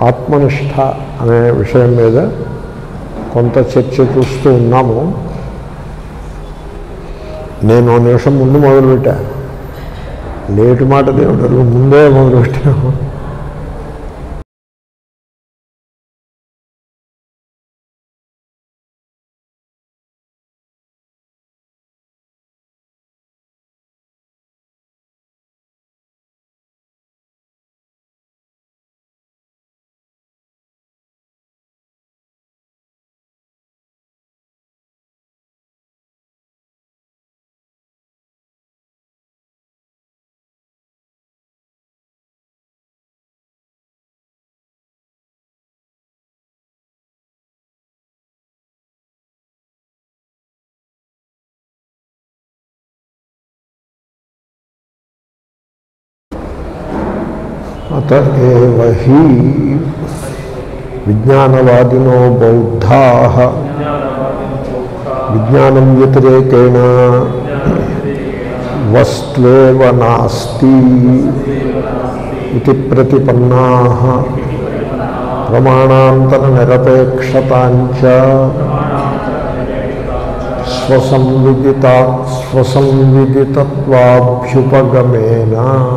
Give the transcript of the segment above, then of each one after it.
ఆత్మనిష్ట అనే విషయం మీద కొంత చర్చ చూస్తూ ఉన్నాము నేను ఓ నిమిషం ముందు మొదలుపెట్టా లేటు మాట దేవుడు ముందే మొదలుపెట్టాము అత ఏవ హి విజ్ఞానవాదినో బౌద్ధా విజ్ఞానం వ్యతిరేకేణ వస్త్వేవ నాస్తి ఇది ప్రతిపన్నా ప్రమాణాంతర నిరపేక్షతాంచ స్వసంవిదిత స్వసంవిదితత్వాభ్యుపగమేన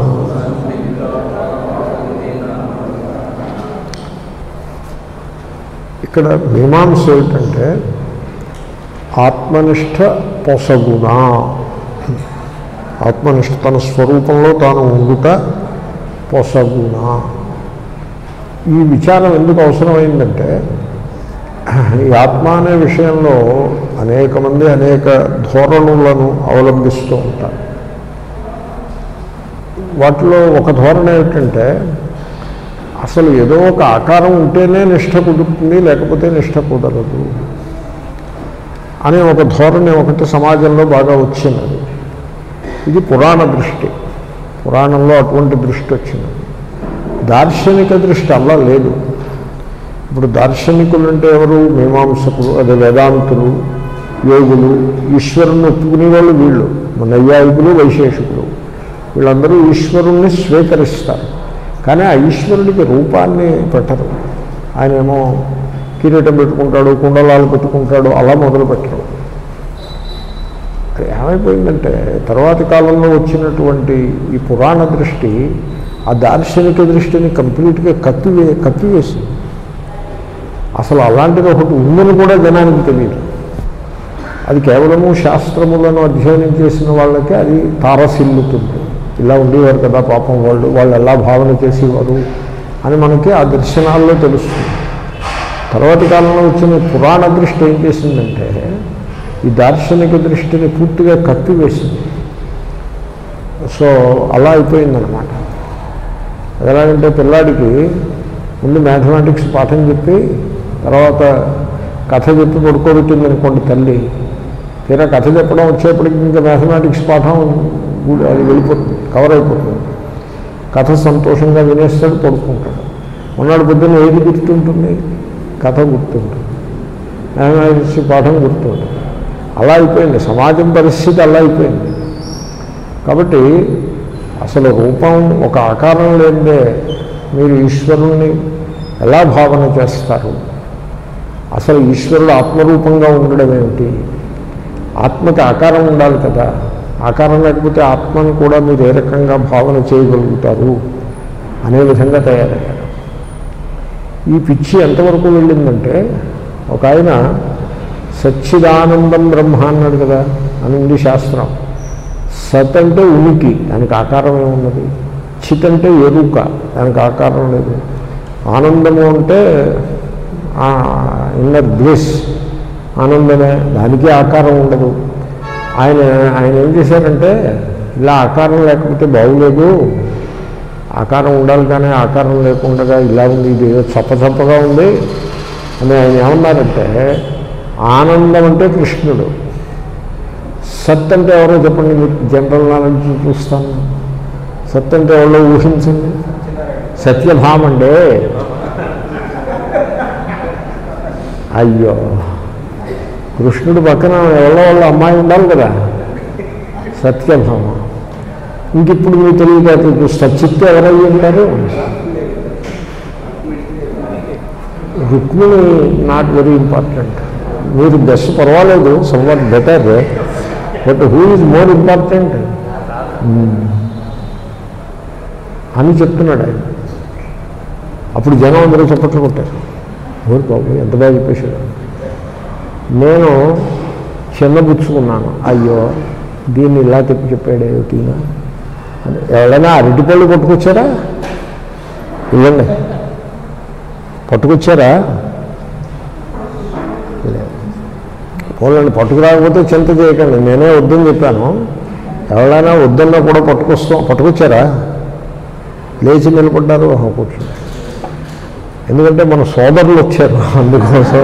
ఇక్కడ మీమాంస ఏమిటంటే ఆత్మనిష్ట పొసగుణ ఆత్మనిష్ట తన స్వరూపంలో తాను ఉండుట పొసగుణ ఈ విచారం ఎందుకు అవసరమైందంటే ఈ ఆత్మ అనే విషయంలో అనేక మంది అనేక ధోరణులను అవలంబిస్తూ ఉంటారు వాటిలో ఒక ధోరణ ఏమిటంటే అసలు ఏదో ఒక ఆకారం ఉంటేనే నిష్ట కుదురుతుంది లేకపోతే నిష్ట కుదరదు అనే ఒక ధోరణి ఒకటి సమాజంలో బాగా వచ్చినది ఇది పురాణ దృష్టి పురాణంలో అటువంటి దృష్టి వచ్చింది దార్శనిక దృష్టి అలా లేదు ఇప్పుడు దార్శనికులు అంటే ఎవరు మీమాంసకులు అదే వేదాంతులు యోగులు ఈశ్వరుని ఒప్పుకునే వాళ్ళు వీళ్ళు నైయాయికులు వైశేషికులు వీళ్ళందరూ ఈశ్వరుణ్ణి స్వీకరిస్తారు కానీ ఆ ఈశ్వరుడికి రూపాన్ని పెట్టరు ఆయన ఏమో కిరీటం పెట్టుకుంటాడు కుండలాలు పెట్టుకుంటాడు అలా మొదలు పెట్టరు అది ఏమైపోయిందంటే తర్వాతి కాలంలో వచ్చినటువంటి ఈ పురాణ దృష్టి ఆ దార్శనిక దృష్టిని కంప్లీట్గా కప్పివే కప్పివేసింది అసలు అలాంటిది ఒకటి ఉందని కూడా జనానికి తెలియదు అది కేవలము శాస్త్రములను అధ్యయనం చేసిన వాళ్ళకే అది తారసిల్లుతుంది ఇలా ఉండేవారు కదా పాపం వాళ్ళు వాళ్ళు ఎలా భావన చేసేవారు అని మనకి ఆ దర్శనాల్లో తెలుస్తుంది తర్వాతి కాలంలో వచ్చిన పురాణ దృష్టి ఏం చేసిందంటే ఈ దార్శనిక దృష్టిని పూర్తిగా కప్పివేసింది సో అలా అయిపోయిందనమాట అది ఎలాగంటే పిల్లాడికి ముందు మ్యాథమెటిక్స్ పాఠం చెప్పి తర్వాత కథ చెప్పి పడుకోబెట్టింది అనుకోండి తల్లి తీరా కథ చెప్పడం వచ్చేప్పటికి ఇంకా మ్యాథమెటిక్స్ పాఠం ఊడి- అది వెళ్ళిపోతుంది కవర్ అయిపోతుంది కథ సంతోషంగా వినేస్తాడు పడుకుంటాడు మొన్నటి పొద్దున్న ఏది గుర్తుంటుంది కథ గుర్తుంటుంది మ్యాథమెటిక్స్ పాఠం గుర్తుంటుంది అలా అయిపోయింది సమాజం పరిస్థితి అలా అయిపోయింది కాబట్టి అసలు రూపం ఒక ఆకారం లేదే మీరు ఈశ్వరుణ్ణి ఎలా భావన చేస్తారు అసలు ఈశ్వరుడు ఆత్మరూపంగా ఉండడం ఏమిటి ఆత్మకి ఆకారం ఉండాలి కదా ఆకారం లేకపోతే ఆత్మను కూడా మీరు ఏ రకంగా భావన చేయగలుగుతారు అనే విధంగా తయారయ్యారు ఈ పిచ్చి ఎంతవరకు వెళ్ళిందంటే ఒక ఆయన సచ్చిదానందం బ్రహ్మ అన్నాడు కదా అని ఉంది శాస్త్రం సత్ అంటే ఉనికి దానికి ఆకారం ఏమున్నది చిత్ అంటే ఎరుక దానికి ఆకారం లేదు ఆనందము అంటే ఇన్నర్ బ్లిస్ ఆనందమే దానికి ఆకారం ఉండదు ఆయన ఆయన ఏం చేశారంటే ఇలా ఆకారం లేకపోతే బాగులేదు ఆకారం ఉండాలి కానీ ఆకారం లేకుండా ఇలా ఉంది ఇది ఏదో చప్ప చప్పగా ఉంది అని ఆయన ఏమన్నారంటే ఆనందం అంటే కృష్ణుడు సత్ అంటే ఎవరో చెప్పండి మీకు జనరల్ నాలెడ్జ్ చూస్తాను సత్ అంటే ఎవరో ఊహించండి సత్యభామ అండి అయ్యో కృష్ణుడు పక్కన ఎవరో వాళ్ళ అమ్మాయి ఉండాలి కదా సత్యభామ ఇంక ఇప్పుడు మీ తెలివితేటలు చూస్తా చిత్త ఎవరయ్యి ఉంటారు రుక్మిణి నాట్ వెరీ ఇంపార్టెంట్ మీరు బెస్ట్ పర్వాలేదు somewhat better but who is more important అని చెప్తున్నాడు ఆయన అప్పుడు జనం అందరూ చప్పట్లు కొట్టారు ఓరు బాబు ఎంత బాగా చెప్పేశాడు నేను చిన్నబుచ్చుకున్నాను అయ్యో దీన్ని ఇలా తిప్పి చెప్పాడు ఏమిటినా అని ఎవరైనా అరటిపళ్ళు పట్టుకొచ్చారా ఇవ్వండి పట్టుకొచ్చారా లేదు. పోలండి పట్టుకురాకపోతే చింత చేయకండి నేనే వద్దని చెప్పాను ఎవరైనా వద్దన్నా కూడా పట్టుకొస్తాం పట్టుకొచ్చారా లేచి నిలబడ్డారు ఆహా, కూర్చుని ఎందుకంటే మన సోదరులు వచ్చారు అందుకోసం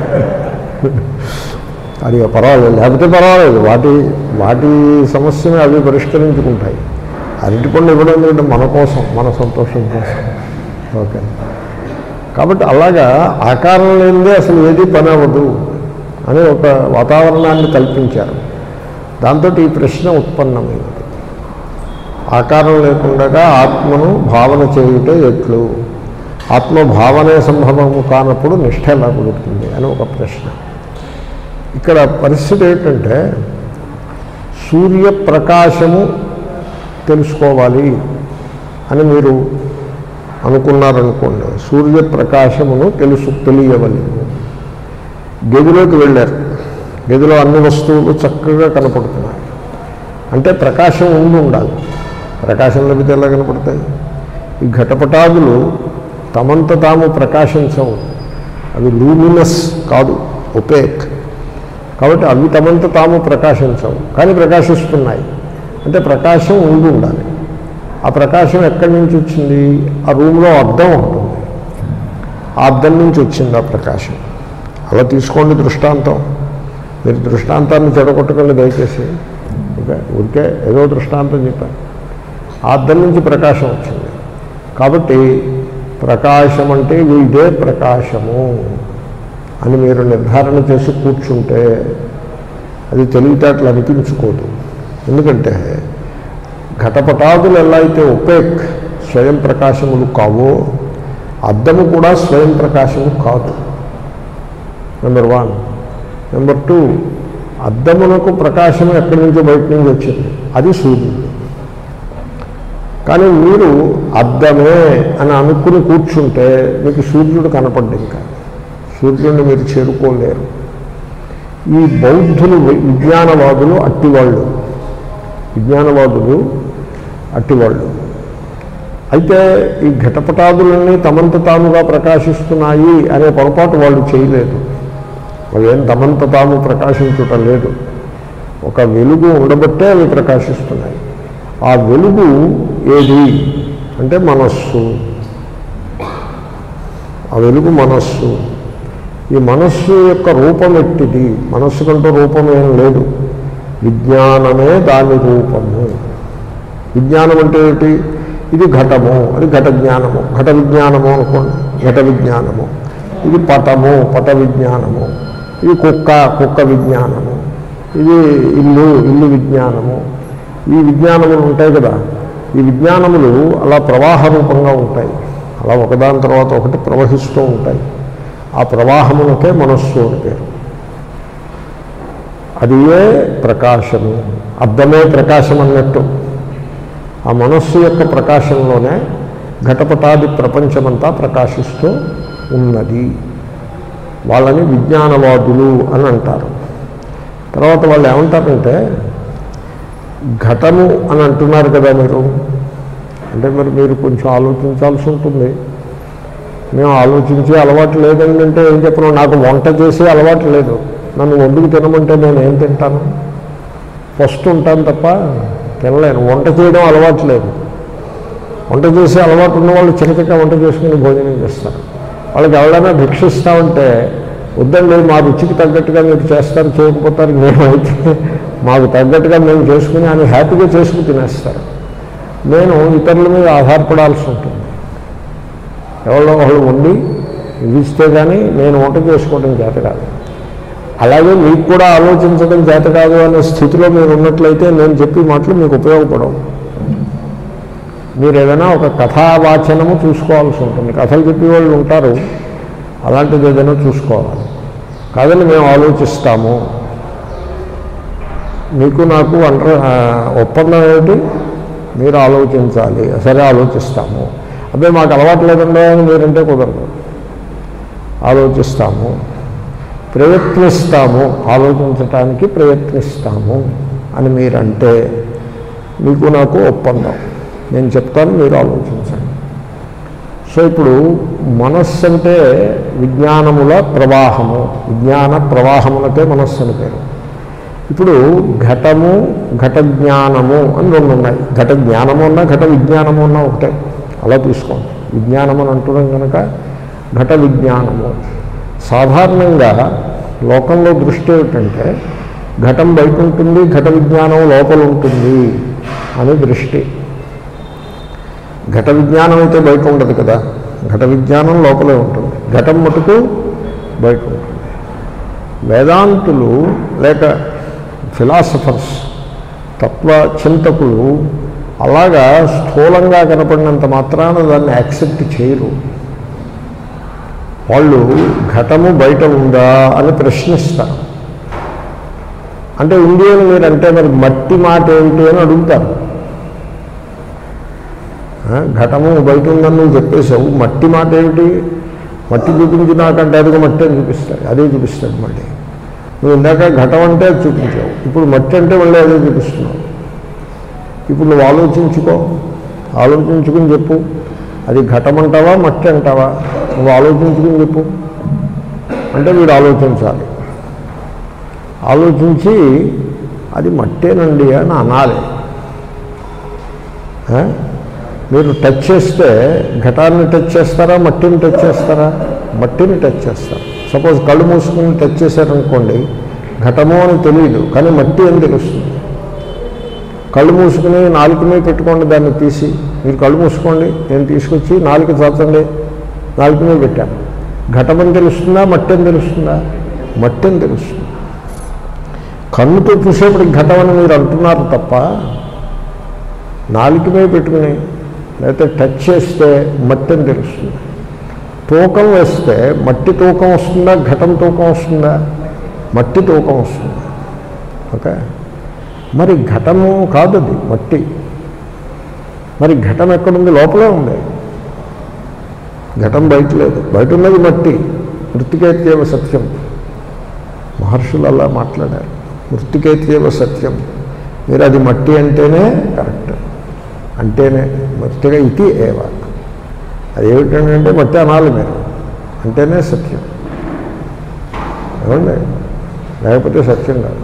అది పర్వాలేదు లేకపోతే పర్వాలేదు వాటి వాటి సమస్యని అవి పరిష్కరించుకుంటాయి అరటిపండు ఇవ్వడం ఎందుకంటే మన కోసం మన సంతోషం కోసం ఓకే కాబట్టి అలాగా ఆకారం లేనిదే అసలు ఏది పని అవ్వదు అని ఒక వాతావరణాన్ని కల్పించారు దాంతో ఈ ప్రశ్న ఉత్పన్నమైంది ఆకారం లేకుండా ఆత్మను భావన చేయుట ఎట్లు ఆత్మ భావనే సంభవము కానప్పుడు నిష్ట ఎలా కుదురుతుంది అని ఒక ప్రశ్న ఇక్కడ పరిస్థితి ఏంటంటే సూర్యప్రకాశము తెలుసుకోవాలి అని మీరు అనుకున్నారనుకోండి సూర్యప్రకాశమును తెలుసు తెలియవలేము గదిలోకి వెళ్ళారు గదిలో అన్ని వస్తువులు చక్కగా కనపడుతున్నాయి అంటే ప్రకాశం ఉండి ఉండాలి ప్రకాశం లేకపోతే ఎలా కనపడతాయి ఈ ఘటపటాదులు తమంత తాము ప్రకాశించవు అవి లూమినస్ కాదు ఒపేక్ కాబట్టి అవి తమంత తాము ప్రకాశించవు కానీ ప్రకాశిస్తున్నాయి అంటే ప్రకాశం ఉండి ఉండాలి ఆ ప్రకాశం ఎక్కడి నుంచి వచ్చింది ఆ రూమ్లో అద్దం ఉంటుంది ఆ అద్దం నుంచి వచ్చింది ఆ ప్రకాశం అలా తీసుకోండి దృష్టాంతం మీరు దృష్టాంతాన్ని చెడగొట్టకండి దయచేసి ఓకే ఊరికే ఏదో దృష్టాంతం చెప్పాను ఆ అద్దం నుంచి ప్రకాశం వచ్చింది కాబట్టి ప్రకాశం అంటే ఇదే ప్రకాశము అని మీరు నిర్ధారణ చేసి కూర్చుంటే అది తెలివితేటలు అనిపించుకోదు ఎందుకంటే ఘటపటాదులు ఎలా అయితే ఒపేక్ స్వయం ప్రకాశములు కావో అద్దము కూడా స్వయం ప్రకాశము కాదు నెంబర్ వన్ నెంబర్ టూ అద్దమునకు ప్రకాశం ఎక్కడి నుంచో బయట నుంచి వచ్చింది అది సూర్యుడు కానీ మీరు అద్దమే అని అనుకుని కూర్చుంటే మీకు సూర్యుడు కనపడ్డు ఇంకా సూర్యుడిని మీరు చేరుకోలేరు ఈ బౌద్ధులు విజ్ఞానవాదులు అట్టివాళ్ళు విజ్ఞానవాదులు అట్టివాళ్ళు అయితే ఈ ఘటపటాదులన్నీ తమంత తాముగా ప్రకాశిస్తున్నాయి అనే పొరపాటు వాళ్ళు చేయలేదు వాళ్ళు ఏం తమంత తాము ప్రకాశించుట లేదు ఒక వెలుగు ఉండబట్టే అవి ప్రకాశిస్తున్నాయి ఆ వెలుగు ఏది అంటే మనస్సు ఆ వెలుగు మనస్సు ఈ మనస్సు యొక్క రూపం ఎట్టిది మనస్సు కంటూ రూపం ఏం లేదు విజ్ఞానమే దాని రూపము విజ్ఞానం అంటే ఏమిటి ఇది ఘటము అది ఘట జ్ఞానము ఘట విజ్ఞానము అనుకోండి ఘట విజ్ఞానము ఇది పటము పట విజ్ఞానము ఇది కుక్క కుక్క విజ్ఞానము ఇది ఇల్లు ఇల్లు విజ్ఞానము ఈ విజ్ఞానములు ఉంటాయి కదా ఈ విజ్ఞానములు అలా ప్రవాహ రూపంగా ఉంటాయి అలా ఒకదాని తర్వాత ఒకటి ప్రవహిస్తూ ఉంటాయి ఆ ప్రవాహమునకే మనస్సు అని పేరు అది ఏ ప్రకాశము అర్థమే ప్రకాశం అన్నట్టు ఆ మనస్సు యొక్క ప్రకాశంలోనే ఘటపటాది ప్రపంచమంతా ప్రకాశిస్తూ ఉన్నది వాళ్ళని విజ్ఞానవాదులు అని అంటారు తర్వాత వాళ్ళు ఏమంటారంటే ఘటము అని అంటున్నారు కదా మీరు అంటే మరి మీరు కొంచెం ఆలోచించాల్సి ఉంటుంది మేము ఆలోచించే అలవాటు లేదండి అంటే ఏం చెప్పను నాకు వంట చేసే అలవాటు లేదు నన్ను వండుకు తినమంటే నేను ఏం తింటాను ఫస్ట్ ఉంటాను తప్ప తినలేను వంట చేయడం అలవాటు లేదు వంట చేసే అలవాటు ఉన్న వాళ్ళు చిన్నచిక్క వంట చేసుకుని భోజనం చేస్తారు వాళ్ళకి ఎవరైనా భిక్షిస్తామంటే వద్దండి మా రుచికి తగ్గట్టుగా మీరు చేస్తారు చేయకపోతారు మేమైతే మాకు తగ్గట్టుగా మేము చేసుకుని అని హ్యాపీగా చేసుకుని తినేస్తారు నేను ఇతరుల మీద ఆధారపడాల్సి ఉంటుంది ఎవరో వాళ్ళు వండి ఇస్తే కానీ నేను వంట చేసుకోవడం చేత కాదు అలాగే మీకు కూడా ఆలోచించడం చేత కాదు అనే స్థితిలో మీరు ఉన్నట్లయితే నేను చెప్పి మాటలు మీకు ఉపయోగపడవు మీరు ఏదైనా ఒక కథావాచనము చూసుకోవాల్సి ఉంటుంది కథలు చెప్పేవాళ్ళు ఉంటారు అలాంటిది ఏదైనా చూసుకోవాలి కాదని మేము ఆలోచిస్తాము మీకు నాకు అండర్ ఒప్పందం ఏమిటి మీరు ఆలోచించాలి సరే ఆలోచిస్తాము అదే మాకు అలవాటు లేదండో అని మీరంటే కుదరదు ఆలోచిస్తాము ప్రయత్నిస్తాము ఆలోచించటానికి ప్రయత్నిస్తాము అని మీరంటే మీకు నాకు ఒప్పందం నేను చెప్తాను మీరు ఆలోచించండి సో ఇప్పుడు మనస్సు అంటే విజ్ఞానముల ప్రవాహము విజ్ఞాన ప్రవాహములకే మనస్సు అని పేరు ఇప్పుడు ఘటము ఘట జ్ఞానము అని రెండు ఉన్నాయి ఘట జ్ఞానము ఉన్నా ఘట విజ్ఞానము ఉన్నా ఒకటే అలా తీసుకోండి విజ్ఞానం అని అంటున్నాం కనుక ఘట విజ్ఞానము సాధారణంగా లోకంలో దృష్టి ఏమిటంటే ఘటం బయట ఉంటుంది ఘట విజ్ఞానం లోపల ఉంటుంది అని దృష్టి ఘట విజ్ఞానం అయితే బయట ఉండదు కదా ఘట విజ్ఞానం లోపలే ఉంటుంది ఘటం మటుకు బయట ఉంటుంది వేదాంతులు లేక ఫిలాసఫర్స్ తత్వ చింతకులు అలాగా స్థూలంగా కనపడినంత మాత్రాన దాన్ని యాక్సెప్ట్ చేయరు వాళ్ళు ఘటము బయట ఉందా అని ప్రశ్నిస్తారు అంటే ఉంది అని మీరు అంటే మరి మట్టి మాట ఏమిటి అని అడుగుతారు ఆ, ఘటము బయట ఉందని నువ్వు చెప్పేశావు మట్టి మాట ఏమిటి మట్టి చూపించి నాకంటే అదిగో మట్టి అని చూపిస్తాడు అదే చూపిస్తాడు మళ్ళీ నువ్వు ఇందాక ఘటం అంటే అది చూపించావు ఇప్పుడు మట్టి అంటే మళ్ళీ అదే చూపిస్తున్నావు ఇప్పుడు నువ్వు ఆలోచించుకో ఆలోచించుకుని చెప్పు అది ఘటం అంటావా మట్టి అంటావా నువ్వు ఆలోచించుకుని చెప్పు అంటే వీడు ఆలోచించాలి ఆలోచించి అది మట్టేనండి అని అనాలి ఆ? మీరు టచ్ చేస్తే ఘటాన్ని టచ్ చేస్తారా మట్టిని టచ్ చేస్తారా మట్టిని టచ్ చేస్తారు సపోజ్ కళ్ళు మూసుకుని టచ్ చేశారనుకోండి ఘటము అని తెలియదు కానీ మట్టి అని తెలుస్తుంది కళ్ళు మూసుకుని నాలుక మీద పెట్టుకోండి దాన్ని తీసి మీరు కళ్ళు మూసుకోండి నేను తీసుకొచ్చి నాలుక చాచండి నాలుక మీద పెట్టాను ఘటమని తెలుస్తుందా మట్టి అని తెలుస్తుందా మట్టి అని తెలుస్తుంది కన్నుతో చూసేప్పటికి ఘటం అని మీరు అంటున్నారు తప్ప నాలుక మీద పెట్టుకుని లేకపోతే టచ్ చేస్తే మట్టి అని తెలుస్తుంది తూకం వేస్తే మట్టి తూకం వస్తుందా ఘటం తూకం వస్తుందా మట్టి తూకం వస్తుంది ఓకే మరి ఘటము కాదు అది మట్టి మరి ఘటం ఎక్కడుంది లోపలే ఉంది ఘటం బయట లేదు బయట ఉన్నది మట్టి మృతికేత్యేవ సత్యం మహర్షులు అలా మాట్లాడారు మృతికేత్యేవ సత్యం మీరు అది మట్టి అంటేనే కరెక్ట్ అంటేనే మట్టిగా ఇది ఏవ అది ఏమిటంటే మట్టి అనాలి మీరు అంటేనే సత్యం ఏమండి లేకపోతే సత్యం కాదు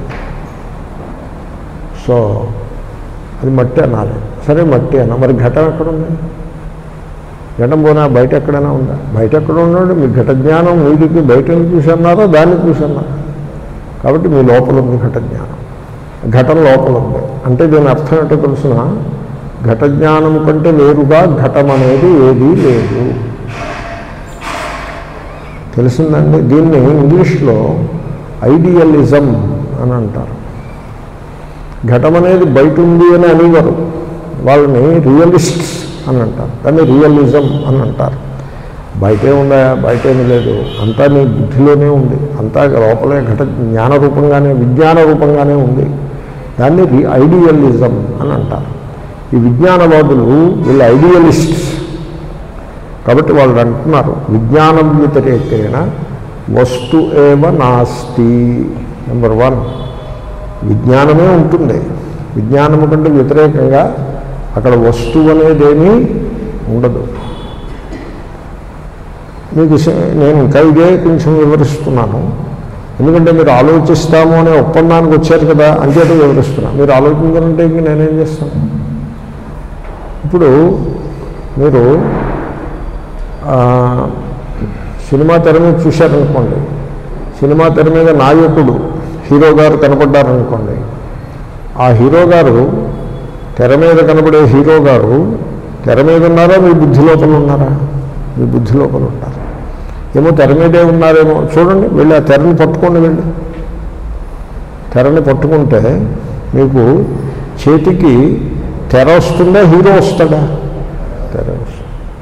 సో అది మట్టి అనాలి సరే మట్టి అన్న మరి ఘటం ఎక్కడుంది ఘటం పోనా బయట ఎక్కడైనా ఉందా బయట ఎక్కడ ఉన్నాడు మీ ఘట జ్ఞానం మీదికి బయట చూసి అన్నారో దాన్ని చూసి అన్నారు కాబట్టి మీ లోపల ఉంది ఘట జ్ఞానం ఘటం లోపల ఉంది అంటే దీని అర్థం ఏంటో తెలుసిన ఘట జ్ఞానం కంటే వేరుగా ఘటం అనేది ఏదీ లేదు తెలిసిందండి దీన్ని ఇంగ్లీష్లో ఐడియలిజం అని అంటారు ఘటం అనేది బయట ఉంది అని అనేవారు వాళ్ళని రియలిస్ట్స్ అని అంటారు కానీ రియలిజం అని అంటారు బయటే ఉందా బయట ఏమీ లేదు అంతా నీ బుద్ధిలోనే ఉంది అంతా లోపలే ఘట జ్ఞాన రూపంగానే విజ్ఞాన రూపంగానే ఉంది దాన్ని రి ఐడియలిజం అని అంటారు ఈ విజ్ఞానవాదులు వీళ్ళు ఐడియలిస్ట్స్ కాబట్టి వాళ్ళు అంటున్నారు విజ్ఞానం వ్యతిరేకేణ వస్తు ఏవ నాస్తి నెంబర్ వన్ విజ్ఞానమే ఉంటుంది విజ్ఞానము కంటే వ్యతిరేకంగా అక్కడ వస్తువు అనేదేమీ ఉండదు మీకు స- నేను ఇంకా ఇదే కొంచెం వివరిస్తున్నాను ఎందుకంటే మీరు ఆలోచిస్తాము అనే ఒప్పందానికి వచ్చారు కదా అంచేత వివరిస్తున్నా మీరు ఆలోచించాలంటే ఇంక నేనేం చేస్తాను ఇప్పుడు మీరు ఆ, సినిమా తెర మీద చూశారనుకోండి సినిమా తెర మీద నాయకుడు హీరో గారు కనపడ్డారనుకోండి ఆ హీరో గారు తెర మీద కనబడే హీరో గారు తెర మీద ఉన్నారా మీ బుద్ధి లోపల ఉన్నారా మీ బుద్ధి లోపల ఉంటారు ఏమో తెర మీదే ఉన్నారేమో చూడండి వెళ్ళి ఆ తెరని పట్టుకోండి వెళ్ళి తెరని పట్టుకుంటే మీకు చేతికి తెర వస్తుందా హీరో వస్తాడా తెర వస్తుంది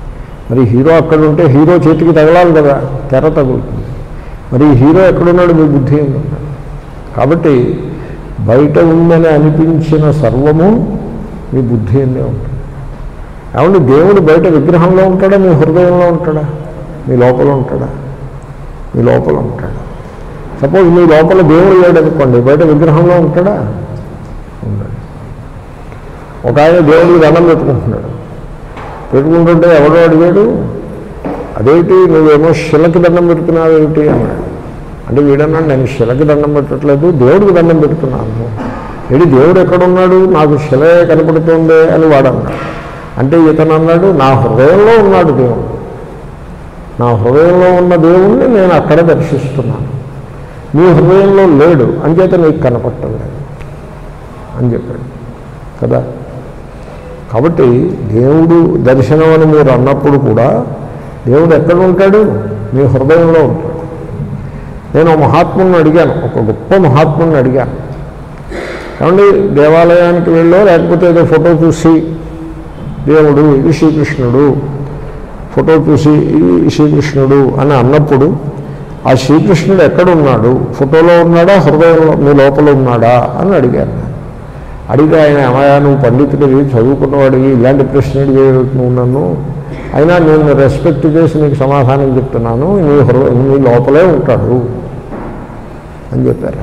మరి హీరో అక్కడ ఉంటే హీరో చేతికి తగలాలి కదా తెర తగులుతుంది మరి ఈ హీరో ఎక్కడున్నాడు మీ బుద్ధి ఏంది ఉన్నాడు కాబట్టి బయట ఉందని అనిపించిన సర్వము మీ బుద్ధి ఎందే ఉంటుంది ఏమంటే దేవుడు బయట విగ్రహంలో ఉంటాడా మీ హృదయంలో ఉంటాడా మీ లోపల ఉంటాడా మీ లోపల ఉంటాడు సపోజ్ మీ లోపల దేవుడు లేడు అనుకోండి బయట విగ్రహంలో ఉంటాడా ఉన్నాడు ఒక ఆయన దేవుడికి దండం పెట్టుకుంటున్నాడు పెట్టుకుంటుంటే ఎవడో అడిగాడు అదేంటి నువ్వేమో శిలకి దండం పెడుతున్నావు ఏమిటి అన్నాడు అంటే వీడన్నాడు నేను శిలకి దండం పెట్టట్లేదు దేవుడికి దండం పెడుతున్నాను ఏడి దేవుడు ఎక్కడున్నాడు నాకు శిలే కనపడుతుంది అని వాడు అన్నాడు అంటే ఇతను అన్నాడు నా హృదయంలో ఉన్నాడు దేవుడు నా హృదయంలో ఉన్న దేవుణ్ణి నేను అక్కడ దర్శిస్తున్నాను నీ హృదయంలో లేడు అంచేత నీకు కనపడటం లేదు అని చెప్పాడు కదా కాబట్టి దేవుడు దర్శనం అని మీరు అన్నప్పుడు కూడా దేవుడు ఎక్కడ ఉంటాడు మీ హృదయంలో ఉంటాడు నేను ఒక మహాత్ముని అడిగాను ఒక గొప్ప మహాత్ముని అడిగాను ఏమండి దేవాలయానికి వెళ్ళో లేకపోతే ఏదో ఫోటో చూసి దేవుడు ఇది శ్రీకృష్ణుడు ఫోటో చూసి ఇది శ్రీకృష్ణుడు అని అన్నప్పుడు ఆ శ్రీకృష్ణుడు ఎక్కడున్నాడు ఫోటోలో ఉన్నాడా హృదయంలో మీ లోపల ఉన్నాడా అని అడిగాను నేను. అడిగితే ఆయన ఏమయ్యా నువ్వు పండితుడివి చదువుకున్నవాడివి ఇలాంటి ప్రశ్న అడిగేవి నువ్వు నన్ను అయినా నేను రెస్పెక్ట్ చేసి నీకు సమాధానం చెప్తున్నాను నీ హృదయ నీ లోపలే ఉంటాడు అని చెప్పారు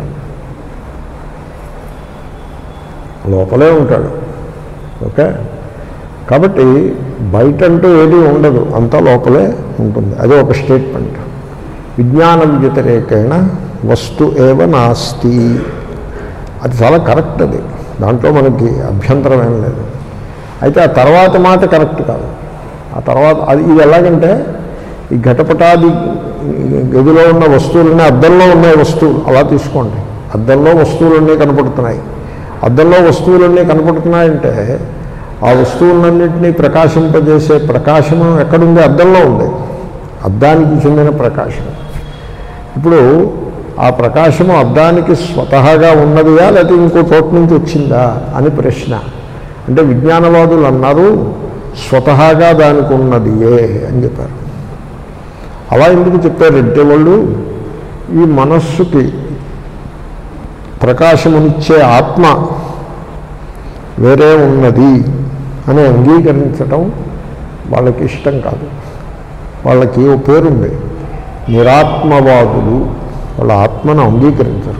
లోపలే ఉంటాడు ఓకే కాబట్టి బయట అంటూ ఏది ఉండదు అంతా లోపలే ఉంటుంది అదే ఒక స్టేట్మెంట్ విజ్ఞానం వ్యతిరేకైన వస్తు ఏవ నాస్తి అది చాలా కరెక్ట్ అది దాంట్లో మనకి అభ్యంతరం ఏం లేదు అయితే ఆ తర్వాత మాట కరెక్ట్ కాదు ఆ తర్వాత అది ఇది ఎలాగంటే ఈ ఘటపటాది గదిలో ఉన్న వస్తువులన్నీ అద్దంలో ఉన్న వస్తువులు అలా తీసుకోండి అద్దంలో వస్తువులన్నీ కనపడుతున్నాయి అద్దంలో వస్తువులన్నీ కనపడుతున్నాయంటే ఆ వస్తువులన్నింటినీ ప్రకాశింపజేసే ప్రకాశము ఎక్కడుంది అద్దంలో ఉంది అద్దానికి చెందిన ప్రకాశం ఇప్పుడు ఆ ప్రకాశము అద్దానికి స్వతహాగా ఉన్నదియా లేకపోతే ఇంకో చోటు నుంచి వచ్చిందా అని ప్రశ్న అంటే విజ్ఞానవాదులు అన్నారు స్వతహాగా దానికి ఉన్నదియే అని చెప్పారు అలా ఎందుకు చెప్పారంటే వాళ్ళు ఈ మనస్సుకి ప్రకాశమునిచ్చే ఆత్మ వేరే ఉన్నది అని అంగీకరించటం వాళ్ళకి ఇష్టం కాదు వాళ్ళకి ఓ పేరుంది నిరాత్మవాదులు వాళ్ళ ఆత్మను అంగీకరించరు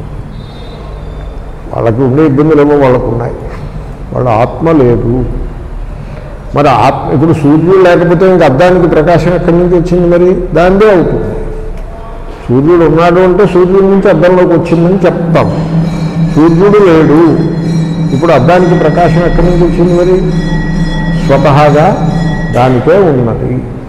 వాళ్ళకి ఉండే ఇబ్బందులేమో వాళ్ళకు ఉన్నాయి వాళ్ళ ఆత్మ లేదు మరి ఆత్మ ఇప్పుడు సూర్యుడు లేకపోతే ఇంక అద్దానికి ప్రకాశం ఎక్కడి నుంచి వచ్చింది మరి దానిదే అవుతుంది సూర్యుడు ఉన్నాడు అంటే సూర్యుడి నుంచి అద్దంలోకి వచ్చిందని చెప్తాం సూర్యుడు లేడు ఇప్పుడు అద్దానికి ప్రకాశం ఎక్కడి నుంచి వచ్చింది మరి స్వతహాగా దానికే ఉన్నది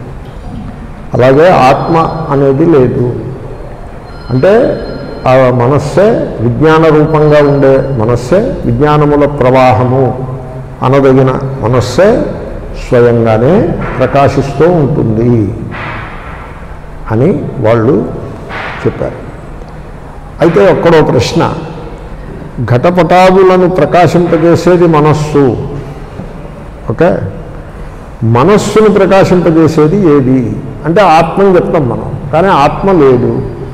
అలాగే ఆత్మ అనేది లేదు అంటే ఆ మనస్సే విజ్ఞాన రూపంగా ఉండే మనస్సే విజ్ఞానముల ప్రవాహము అనదగిన మనస్సే స్వయంగానే ప్రకాశిస్తూ ఉంటుంది అని వాళ్ళు చెప్పారు అయితే ఒక్కడో ప్రశ్న ఘటపటాదులను ప్రకాశింపజేసేది మనస్సు ఓకే మనస్సును ప్రకాశింపజేసేది ఏది అంటే ఆత్మని చెప్తాం మనం కానీ ఆత్మ లేదు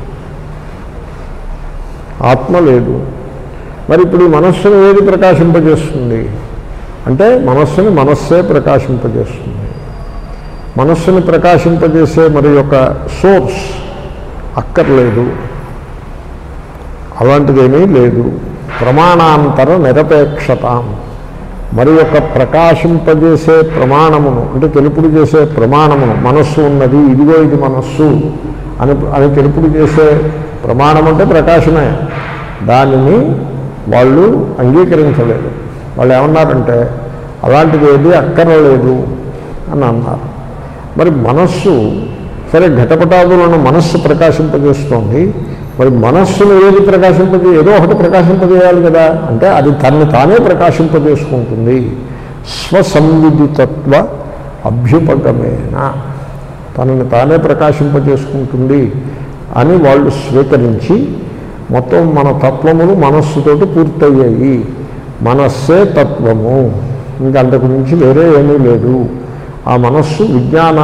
ఆత్మ లేదు మరి ఇప్పుడు ఈ మనస్సును ఏది ప్రకాశింపజేస్తుంది అంటే మనస్సుని మనస్సే ప్రకాశింపజేస్తుంది మనస్సుని ప్రకాశింపజేసే మరి యొక్క సోర్స్ అక్కర్లేదు అలాంటిదేమీ లేదు ప్రమాణాంతర నిరపేక్షత మరి యొక్క ప్రకాశింపజేసే ప్రమాణమును అంటే తెలుపుడు చేసే ప్రమాణమును మనస్సు ఉన్నది ఇదిగో ఇది మనస్సు అని అని తెలుపుడు చేసే ప్రమాణం అంటే ప్రకాశమే దానిని వాళ్ళు అంగీకరించలేదు వాళ్ళు ఏమన్నారంటే అలాంటిది ఏది అక్కర్లేదు అని అన్నారు మరి మనస్సు సరే ఘటపటాదులను మనస్సు ప్రకాశింపజేస్తోంది మరి మనస్సును ఏది ప్రకాశింపజే ఏదో ఒకటి ప్రకాశింపజేయాలి కదా అంటే అది తనని తానే ప్రకాశింపజేసుకుంటుంది స్వసంవిదితత్వ అభ్యుపగమేన తనని తానే ప్రకాశింపజేసుకుంటుంది అని వాళ్ళు స్వీకరించి మొత్తం మన తత్వములు మనస్సుతోటి పూర్తయ్యాయి మనస్సే తత్వము ఇంకా అంతకు మించి వేరే ఏమీ లేదు ఆ మనస్సు విజ్ఞాన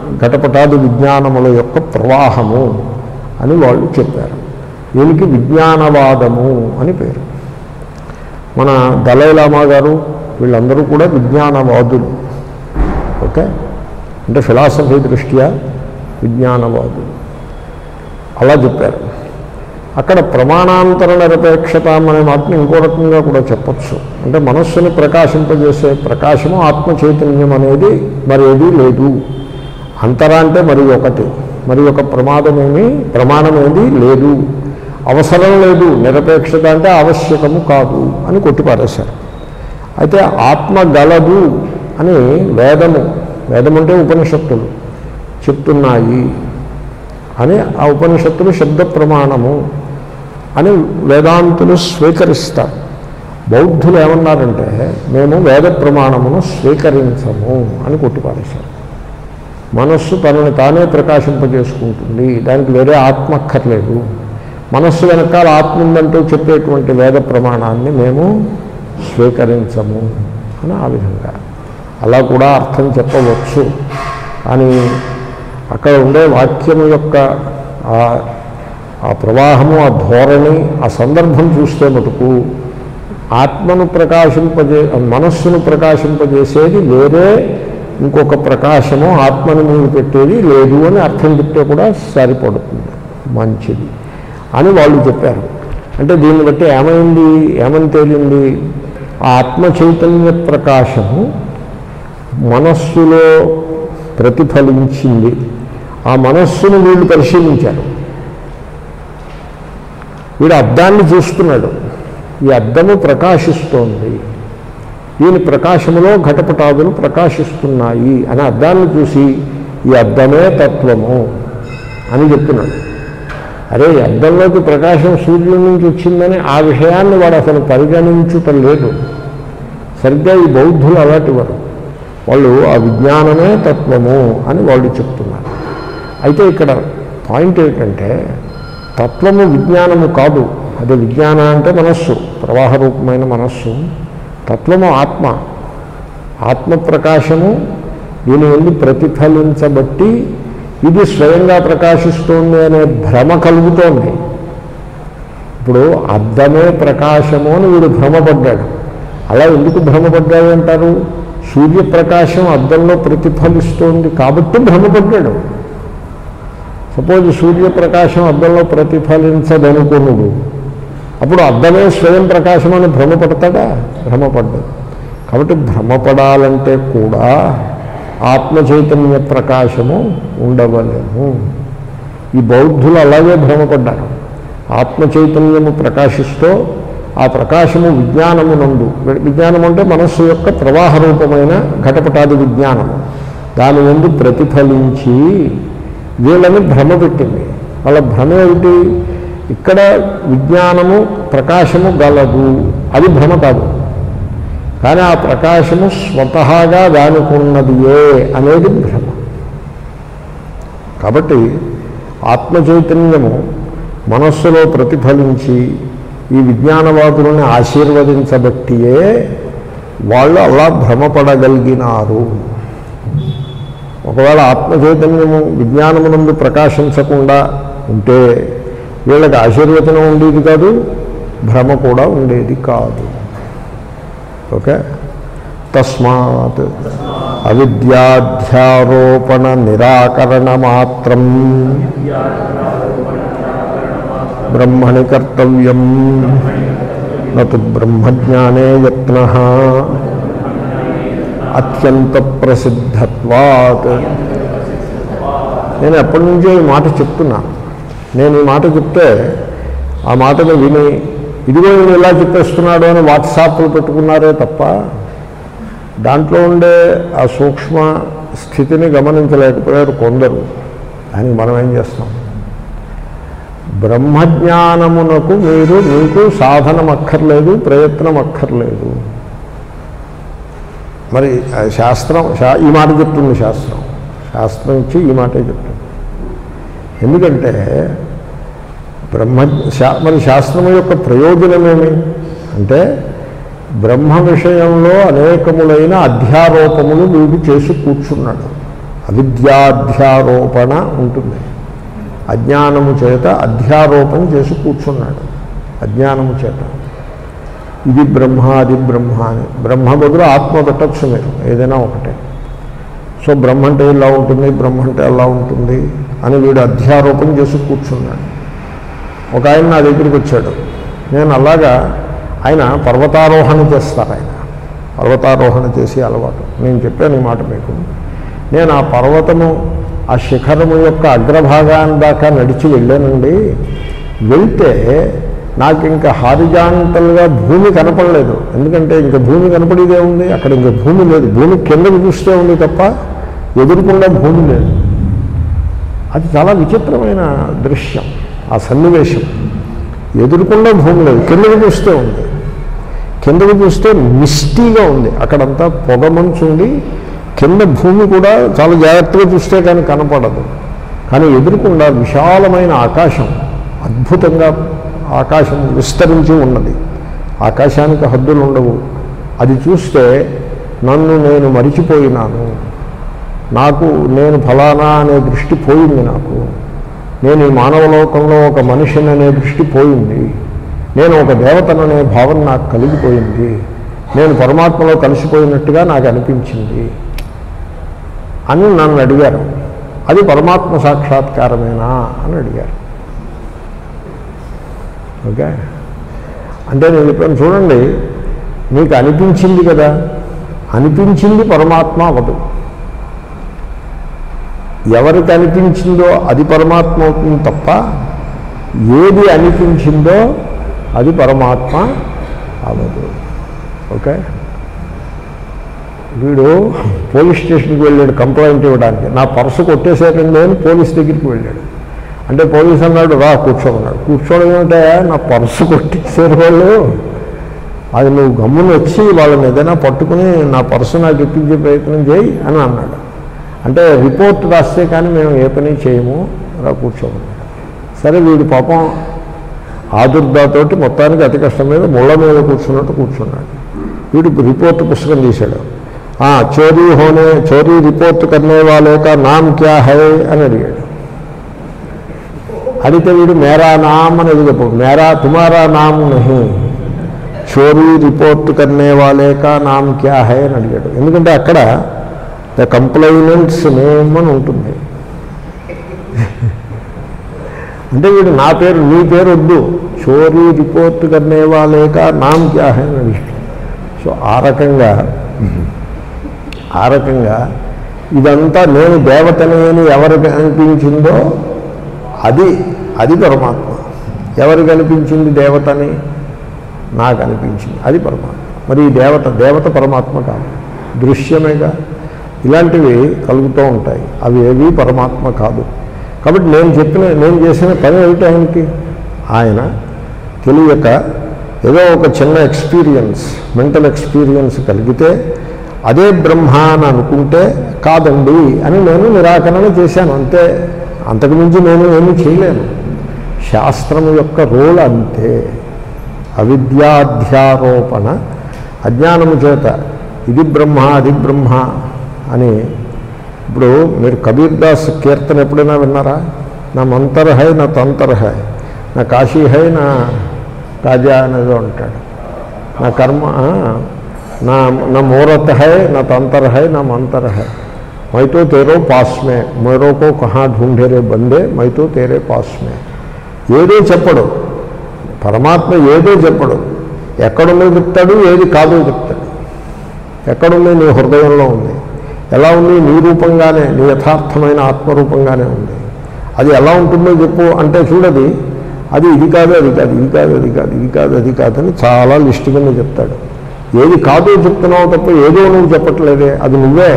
ఘటపటాది విజ్ఞానముల యొక్క ప్రవాహము అని వాళ్ళు చెప్పారు దీనికి విజ్ఞానవాదము అని పేరు మన దలైలామా గారు వీళ్ళందరూ కూడా విజ్ఞానవాదులు ఓకే అంటే ఫిలాసఫీ దృష్ట్యా విజ్ఞానవాదులు అలా చెప్పారు అక్కడ ప్రమాణాంతర నిరపేక్షత అనే మాటని ఇంకో రకంగా కూడా చెప్పచ్చు అంటే మనస్సుని ప్రకాశింపజేసే ప్రకాశము ఆత్మ చైతన్యం అనేది మరి ఏదీ లేదు అంతర అంటే మరి ఒకటి మరి ఒక ప్రమాదమేమి ప్రమాణమేది లేదు అవసరం లేదు నిరపేక్షత అంటే ఆవశ్యకము కాదు అని కొట్టిపారేశారు అయితే ఆత్మ గలదు అని వేదము వేదం అంటే ఉపనిషత్తులు చెప్తున్నాయి అని ఆ ఉపనిషత్తులు శబ్ద ప్రమాణము అని వేదాంతులు స్వీకరిస్తారు బౌద్ధులు ఏమన్నారంటే మేము వేద ప్రమాణమును స్వీకరించము అని కొట్టిపారేశారు మనస్సు తనని తానే ప్రకాశింపజేసుకుంటుంది దానికి వేరే ఆత్మ అక్కర్లేదు మనస్సు వెనకాల ఆత్మ ఉందంటూ చెప్పేటువంటి వేద ప్రమాణాన్ని మేము స్వీకరించము అని ఆ విధంగా అలా కూడా అర్థం చెప్పవచ్చు కానీ అక్కడ ఉండే వాక్యం యొక్క ఆ ఆ ప్రవాహము ఆ ధోరణి ఆ సందర్భం చూస్తే మటుకు ఆత్మను ప్రకాశింపజే మనస్సును ప్రకాశింపజేసేది వేరే ఇంకొక ప్రకాశము ఆత్మని మీద పెట్టేది లేదు అని అర్థం చెప్తే కూడా సరిపడుతుంది మంచిది అని వాళ్ళు చెప్పారు అంటే దీన్ని బట్టి ఏమైంది ఏమని తేలింది ఆ ఆత్మ చైతన్య ప్రకాశము మనస్సులో ప్రతిఫలించింది ఆ మనస్సును వీళ్ళు పరిశీలించారు వీడు అద్దాన్ని చూస్తున్నాడు ఈ అద్దము ప్రకాశిస్తోంది దీని ప్రకాశములో ఘటపటాదులు ప్రకాశిస్తున్నాయి అని అద్దాన్ని చూసి ఈ అద్దమే తత్వము అని చెప్తున్నాడు అరే ఈ అద్దంలోకి ప్రకాశం సూర్యుడి నుంచి వచ్చిందని ఆ విషయాన్ని వాడు అసలు పరిగణించుటం లేదు సరిగ్గా ఈ బౌద్ధులు అలాంటి వారు వాళ్ళు ఆ విజ్ఞానమే తత్వము అని వాళ్ళు చెప్తున్నారు అయితే ఇక్కడ పాయింట్ ఏంటంటే తత్వము విజ్ఞానము కాదు అదే విజ్ఞాన అంటే మనస్సు ప్రవాహ రూపమైన మనస్సు తత్వము ఆత్మ ఆత్మ ప్రకాశము దీని నుండి ప్రతిఫలించబట్టి ఇది స్వయంగా ప్రకాశిస్తోంది అనే భ్రమ కలుగుతోంది ఇప్పుడు అద్దమే ప్రకాశము అని వీడు భ్రమపడ్డాడు అలా ఎందుకు భ్రమపడ్డాడు అంటారు సూర్యప్రకాశం అద్దంలో ప్రతిఫలిస్తోంది కాబట్టి భ్రమపడ్డాడు సపోజ్ సూర్యప్రకాశం అద్దంలో ప్రతిఫలించదనుకున్నాడు అప్పుడు అద్దమే స్వయం ప్రకాశం అని భ్రమపడతాడా భ్రమపడ్డాడు కాబట్టి భ్రమపడాలంటే కూడా ఆత్మ చైతన్య ప్రకాశము ఉండవలేము ఈ బౌద్ధులు అలాగే భ్రమపడ్డారు ఆత్మ చైతన్యము ప్రకాశిస్తూ ఆ ప్రకాశము విజ్ఞానమునందు విజ్ఞానం అంటే మనస్సు యొక్క ప్రవాహ రూపమైన ఘటపటాది విజ్ఞానము దాని ముందు ప్రతిఫలించి వీళ్ళని భ్రమ పెట్టింది వాళ్ళ భ్రమ ఏమిటి ఇక్కడ విజ్ఞానము ప్రకాశము గలదు అది భ్రమ కాదు కానీ ఆ ప్రకాశము స్వతహాగా దానికున్నదియే అనేది భ్రమ కాబట్టి ఆత్మ చైతన్యము మనస్సులో ప్రతిఫలించి ఈ విజ్ఞానవాదులను ఆశీర్వదించబట్టియే వాళ్ళు అలా భ్రమపడగలిగినారు ఒకవేళ ఆత్మ చైతన్యము విజ్ఞానమునందు ప్రకాశించకుండా ఉంటే వీళ్ళకి ఆశీర్వచనం ఉండేది కాదు భ్రమ కూడా ఉండేది కాదు ఓకే తస్మాత్ అవిద్యాధ్యారోపణ నిరాకరణ మాత్రం బ్రహ్మణి కర్తవ్యం నతు బ్రహ్మజ్ఞానే యత్న అత్యంత ప్రసిద్ధత్వాత్ నేను ఎప్పటి నుంచో ఈ మాట చెప్తున్నా నేను ఈ మాట చెప్తే ఆ మాటను విని ఇదిగో ఈయన ఇలా చెప్పేస్తున్నాడు అని వాట్సాప్లు పెట్టుకున్నారే తప్ప దాంట్లో ఉండే ఆ సూక్ష్మ స్థితిని గమనించలేకపోయారు కొందరు అని మనం ఏం చేస్తాం బ్రహ్మజ్ఞానమునకు మీరు మీకు సాధనం అక్కర్లేదు ప్రయత్నం అక్కర్లేదు మరి ఆ శాస్త్రం శా- ఈ మాట చెప్తుంది శాస్త్రం శాస్త్రం ఇచ్చి ఈ మాటే చెప్తుంది ఎందుకంటే బ్రహ్మ శా- మరి శాస్త్రము యొక్క ప్రయోజనమేమి అంటే బ్రహ్మ విషయంలో అనేకములైన అధ్యారోపములు వీడు చేసి కూర్చున్నాడు అవిద్యాధ్యారోపణ ఉంటుంది అజ్ఞానము చేత అధ్యారోపణ చేసి కూర్చున్నాడు అజ్ఞానము చేత ఇది బ్రహ్మ అది బ్రహ్మ అని బ్రహ్మ బదులు ఆత్మ పెట్టచ్చు మీరు ఏదైనా ఒకటే సో బ్రహ్మ అంటే ఇలా ఉంటుంది బ్రహ్మ అంటే అలా ఉంటుంది అని వీడు అధ్యారోపణ చేసి కూర్చున్నాడు ఒక ఆయన నా దగ్గరికి వచ్చాడు నేను అలాగా ఆయన పర్వతారోహణ చేస్తారు ఆయన పర్వతారోహణ చేసి అలవాటు నేను చెప్పాను ఈ మాట మీకు నేను ఆ పర్వతము ఆ శిఖరము యొక్క అగ్రభాగాన్ని దాకా నడిచి వెళ్ళానండి వెళ్తే నాకు ఇంకా హారిజాంటల్గా భూమి కనపడలేదు ఎందుకంటే ఇంకా భూమి కనపడేదే ఉంది అక్కడ ఇంకా భూమి లేదు భూమి కిందకు చూస్తే ఉంది తప్ప ఎదురుకుండా భూమి లేదు అది చాలా విచిత్రమైన దృశ్యం ఆ సన్నివేశం ఎదురుకుండా భూమి లేదు కిందకు చూస్తే ఉంది కిందకు చూస్తే మిస్టీగా ఉంది అక్కడంతా పొగ మంచు ఉంది కింద భూమి కూడా చాలా జాగ్రత్తగా చూస్తే కానీ కనపడదు కానీ ఎదురుకుండా విశాలమైన ఆకాశం అద్భుతంగా ఆకాశం విస్తరించి ఉన్నది ఆకాశానికి హద్దులు ఉండవు అది చూస్తే నన్ను నేను మరిచిపోయినాను నాకు నేను ఫలానా అనే దృష్టి పోయింది నాకు నేను ఈ మానవ లోకంలో ఒక మనిషిని అనే దృష్టి పోయింది నేను ఒక దేవతననే భావన నాకు కలిగిపోయింది నేను పరమాత్మలో కలిసిపోయినట్టుగా నాకు అనిపించింది అని నన్ను అడిగారు అది పరమాత్మ సాక్షాత్కారమేనా అని అడిగారు ఓకే అంటే నేను చెప్పాను చూడండి మీకు అనిపించింది కదా అనిపించింది పరమాత్మ అవదు ఎవరికి అనిపించిందో అది పరమాత్మ అవుతుంది తప్ప ఏది అనిపించిందో అది పరమాత్మ అవదు ఓకే వీడు పోలీస్ స్టేషన్కి వెళ్ళాడు కంప్లైంట్ ఇవ్వడానికి నా పర్సు కొట్టేశారండి అని పోలీస్ దగ్గరికి వెళ్ళాడు అంటే పోలీస్ అన్నాడు రా కూర్చోమన్నాడు కూర్చోవడం ఏమిటా నా పర్సు కొట్టేశారు వాళ్ళు అది నువ్వు గమ్మున వచ్చి వాళ్ళని ఏదైనా పట్టుకుని నా పర్సు నాకు ఇప్పించే ప్రయత్నం చేయి అని అన్నాడు అంటే రిపోర్ట్ రాస్తే కానీ మేము ఏ పని చేయము రా కూర్చోమన్నాడు సరే వీడి పాపం ఆదుర్దాతోటి మొత్తానికి అతి కష్టం మీద ముళ్ళ మీద కూర్చున్నట్టు కూర్చున్నాడు వీడు రిపోర్ట్ పుస్తకం తీశాడు ఆ చోరీ హోనే చోరీ రిపోర్ట్ కర్నే వాలే కా నామ్ క్యా హై అని అడిగాడు అడిగితే వీడు మేరా నామ్ అనేది చెప్పు మేరా తుమారా నామ్ నహి చోరీ రిపోర్ట్ కర్నే వాలే కా నామ్ క్యా హై అని అడిగాడు ఎందుకంటే అక్కడ ద కంప్లైనెంట్స్ నేమ్ అని ఉంటుంది అంటే వీడు నా పేరు నీ పేరు వద్దు చోరీ రిపోర్ట్ కర్నే వాలేక నామ్ క్యా హై అని అడిగాడు సో ఆ రకంగా ఆ రకంగా ఇదంతా నేను దేవతని అని ఎవరికి అనిపించిందో అది అది పరమాత్మ ఎవరికి అనిపించింది దేవతని నాకు అనిపించింది అది పరమాత్మ మరి ఈ దేవత దేవత పరమాత్మ కాదు దృశ్యమేగా ఇలాంటివి కలుగుతూ ఉంటాయి అవి ఏవి పరమాత్మ కాదు కాబట్టి నేను చెప్పిన నేను చేసిన పని ఏమిటి ఆయనకి ఆయన తెలియక ఏదో ఒక చిన్న ఎక్స్పీరియన్స్ మెంటల్ ఎక్స్పీరియన్స్ కలిగితే అదే బ్రహ్మ అని అనుకుంటే కాదండి అని నేను నిరాకరణ చేశాను అంతే అంతకుమించి నేను ఏమీ చేయలేను శాస్త్రం యొక్క రోల్ అంతే అవిద్యాధ్యారోపణ అజ్ఞానము చేత ఇది బ్రహ్మ అది బ్రహ్మ అని ఇప్పుడు మీరు కబీర్ దాస్ కీర్తన ఎప్పుడైనా విన్నారా నా మంతర్ హై నా తంతర్ హై నా కాశీ హై నా కాజా అనేది అంటాడు నా కర్మ ఆ, నా నా మూరత్ హై నా తంతర్ హై నా మంతర్ హై మైతో తేరో పాస్ మే మేరో కో కహా ఢూంఢే రే బందే మైతో తేరే పాస్ మే ఏదో చెప్పడు పరమాత్మ ఏదో చెప్పడు ఎక్కడుందో చెప్తాడు ఏది కాదో చెప్తాడు ఎక్కడుంది నీ హృదయంలో ఉంది ఎలా ఉంది నీ రూపంగానే నీ యథార్థమైన ఆత్మరూపంగానే ఉంది అది ఎలా ఉంటుందో చెప్పు అంటే చూడది అది ఇది కాదు అది కాదు ఇది కాదు అది కాదు ఇది కాదు అది కాదు అని చాలా లిస్ట్ కింద చెప్తాడు ఏది కాదో చెప్తున్నావు తప్ప ఏదో నువ్వు చెప్పట్లేదే అది నువ్వే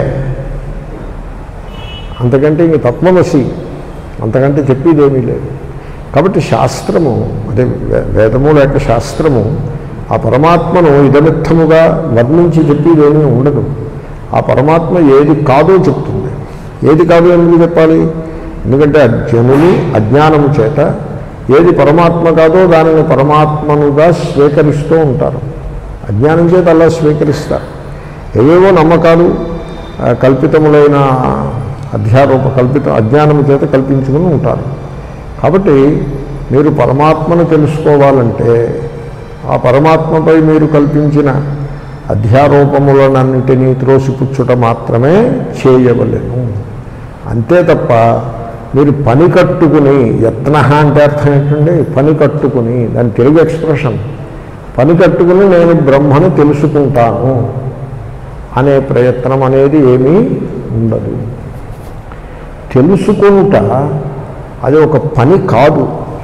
అంతకంటే ఇంక తత్వమసి అంతకంటే చెప్పేదేమీ లేదు కాబట్టి శాస్త్రము అదే వే- వేదము లేక శాస్త్రము ఆ పరమాత్మను ఇదమిత్తముగా వర్ణించి చెప్పేదేమీ ఉండదు ఆ పరమాత్మ ఏది కాదో చెప్తుంది ఏది కాదో ఎందుకు చెప్పాలి ఎందుకంటే అజ్ఞనులు అజ్ఞానము చేత ఏది పరమాత్మ కాదో దానిని పరమాత్మనుగా స్వీకరిస్తూ ఉంటారు అజ్ఞానం చేత అలా స్వీకరిస్తారు ఏవేవో నమ్మకాలు ఆ, కల్పితములైన అధ్యారూప కల్పిత అజ్ఞానము చేత కల్పించుకుని ఉంటారు కాబట్టి మీరు పరమాత్మను తెలుసుకోవాలంటే ఆ పరమాత్మపై మీరు కల్పించిన అధ్యారూపములనన్నిటినీ త్రోసిపుచ్చుట మాత్రమే చేయవలెను అంతే తప్ప మీరు పని కట్టుకుని యత్న అంటే అర్థం ఏంటండి పని కట్టుకుని దాని తెలుగు ఎక్స్ప్రెషన్ పని కట్టుకుని నేను బ్రహ్మను తెలుసుకుంటాను అనే ప్రయత్నం అనేది ఏమీ ఉండదు తెలుసుకుంట అది ఒక పని కాదు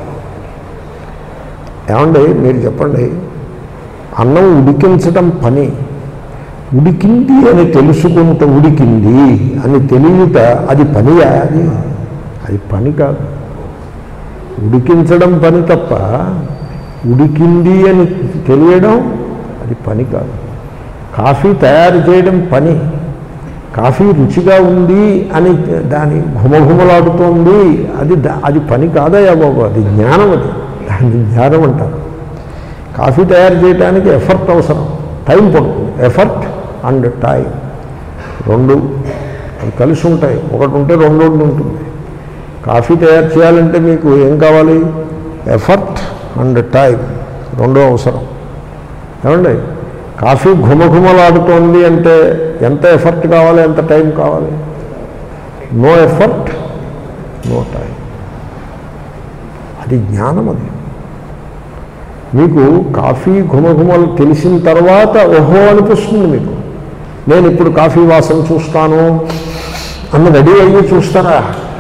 ఏమండి మీరు చెప్పండి అన్నం ఉడికించడం పని ఉడికింది అని తెలుసుకుంట ఉడికింది అని తెలియట అది పనియా అది అది పని కాదు ఉడికించడం పని తప్ప ఉడికింది అని తెలియడం అది పని కాదు కాఫీ తయారు చేయడం పని కాఫీ రుచిగా ఉంది అని దాని ఘుమఘుమలాడుతోంది అది దా- అది పని కాదయ్యా బాబు అది జ్ఞానం అది దాన్ని జ్ఞానం అంటారు కాఫీ తయారు చేయడానికి ఎఫర్ట్ అవసరం టైం పడుతుంది ఎఫర్ట్ అండ్ టైం రెండు అవి కలిసి ఉంటాయి ఒకటి ఉంటే రెండు ఉంటుంది కాఫీ తయారు చేయాలంటే మీకు ఏం కావాలి ఎఫర్ట్ అండ్ టైం రెండో అవసరం ఏమండి కాఫీ ఘుమఘుమలాడుతోంది అంటే ఎంత ఎఫర్ట్ కావాలి ఎంత టైం కావాలి నో ఎఫర్ట్ నో టైం అది జ్ఞానం అది మీకు కాఫీ ఘుమఘుమలు తెలిసిన తర్వాత ఓహో అనిపిస్తుంది మీకు నేను ఇప్పుడు కాఫీ వాసన చూస్తాను అన్న రెడీ అయ్యి చూస్తారా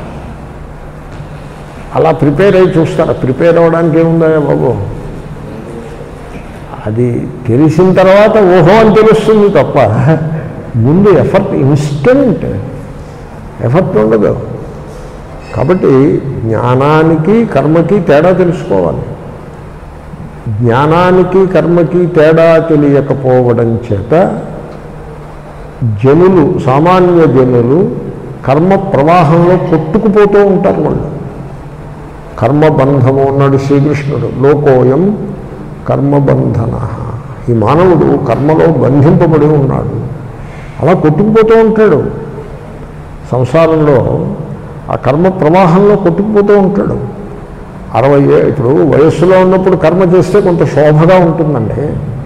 అలా ప్రిపేర్ అయ్యి చూస్తారా ప్రిపేర్ అవ్వడానికి ఏముందా బాబు అది తెలిసిన తర్వాత ఓహో అని తెలుస్తుంది తప్ప ముందు ఎఫర్ట్ ఇన్స్టెంట్ ఎఫర్ట్ ఉండదు కాబట్టి జ్ఞానానికి కర్మకి తేడా తెలుసుకోవాలి జ్ఞానానికి కర్మకి తేడా తెలియకపోవడం చేత జనులు సామాన్య జనులు కర్మ ప్రవాహంలో కొట్టుకుపోతూ ఉంటారు వాళ్ళు కర్మబంధము అన్నాడు శ్రీకృష్ణుడు లోకోయం కర్మబంధన ఈ మానవుడు కర్మలో బంధింపబడి ఉన్నాడు అలా కొట్టుకుపోతూ ఉంటాడు సంసారంలో ఆ కర్మ ప్రవాహంలో కొట్టుకుపోతూ ఉంటాడు అరవై ఏ ఇప్పుడు వయస్సులో ఉన్నప్పుడు కర్మ చేస్తే కొంత శోభగా ఉంటుందండి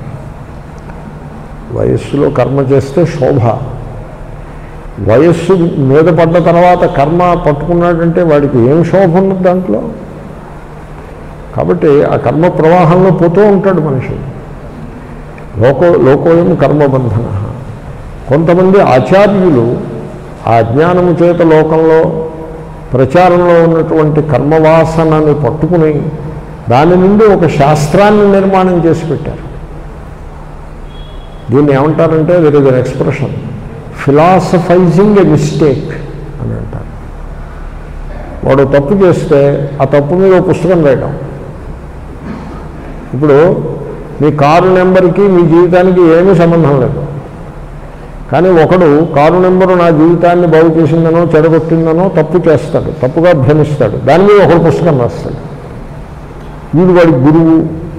వయస్సులో కర్మ చేస్తే శోభ వయస్సు మీద పడ్డ తర్వాత కర్మ పట్టుకున్నాడంటే వాడికి ఏం శోభ ఉన్నది దాంట్లో కాబట్టి ఆ కర్మ ప్రవాహంలో పోతూ ఉంటాడు మనిషి లోకో లోకోయం కర్మబంధన కొంతమంది ఆచార్యులు ఆ అజ్ఞానము చేత లోకంలో ప్రచారంలో ఉన్నటువంటి కర్మవాసనని పట్టుకుని దాని నుండి ఒక శాస్త్రాన్ని నిర్మాణం చేసి పెట్టారు దీన్ని ఏమంటారంటే there is an expression philosophising a mistake అని అంటారు వాడు తప్పు చేస్తే ఆ తప్పు మీద ఒక పుస్తకం రాయడం ఇప్పుడు మీ కారు నెంబర్కి మీ జీవితానికి ఏమీ సంబంధం లేదు కానీ ఒకడు కారు నెంబరు నా జీవితాన్ని బాగు చేసిందనో చెడగొట్టిందనో తప్పు చేస్తాడు తప్పుగా భ్రమిస్తాడు దాని మీద ఒకడు పుస్తకం రాస్తాడు వీడు వాడి గురువు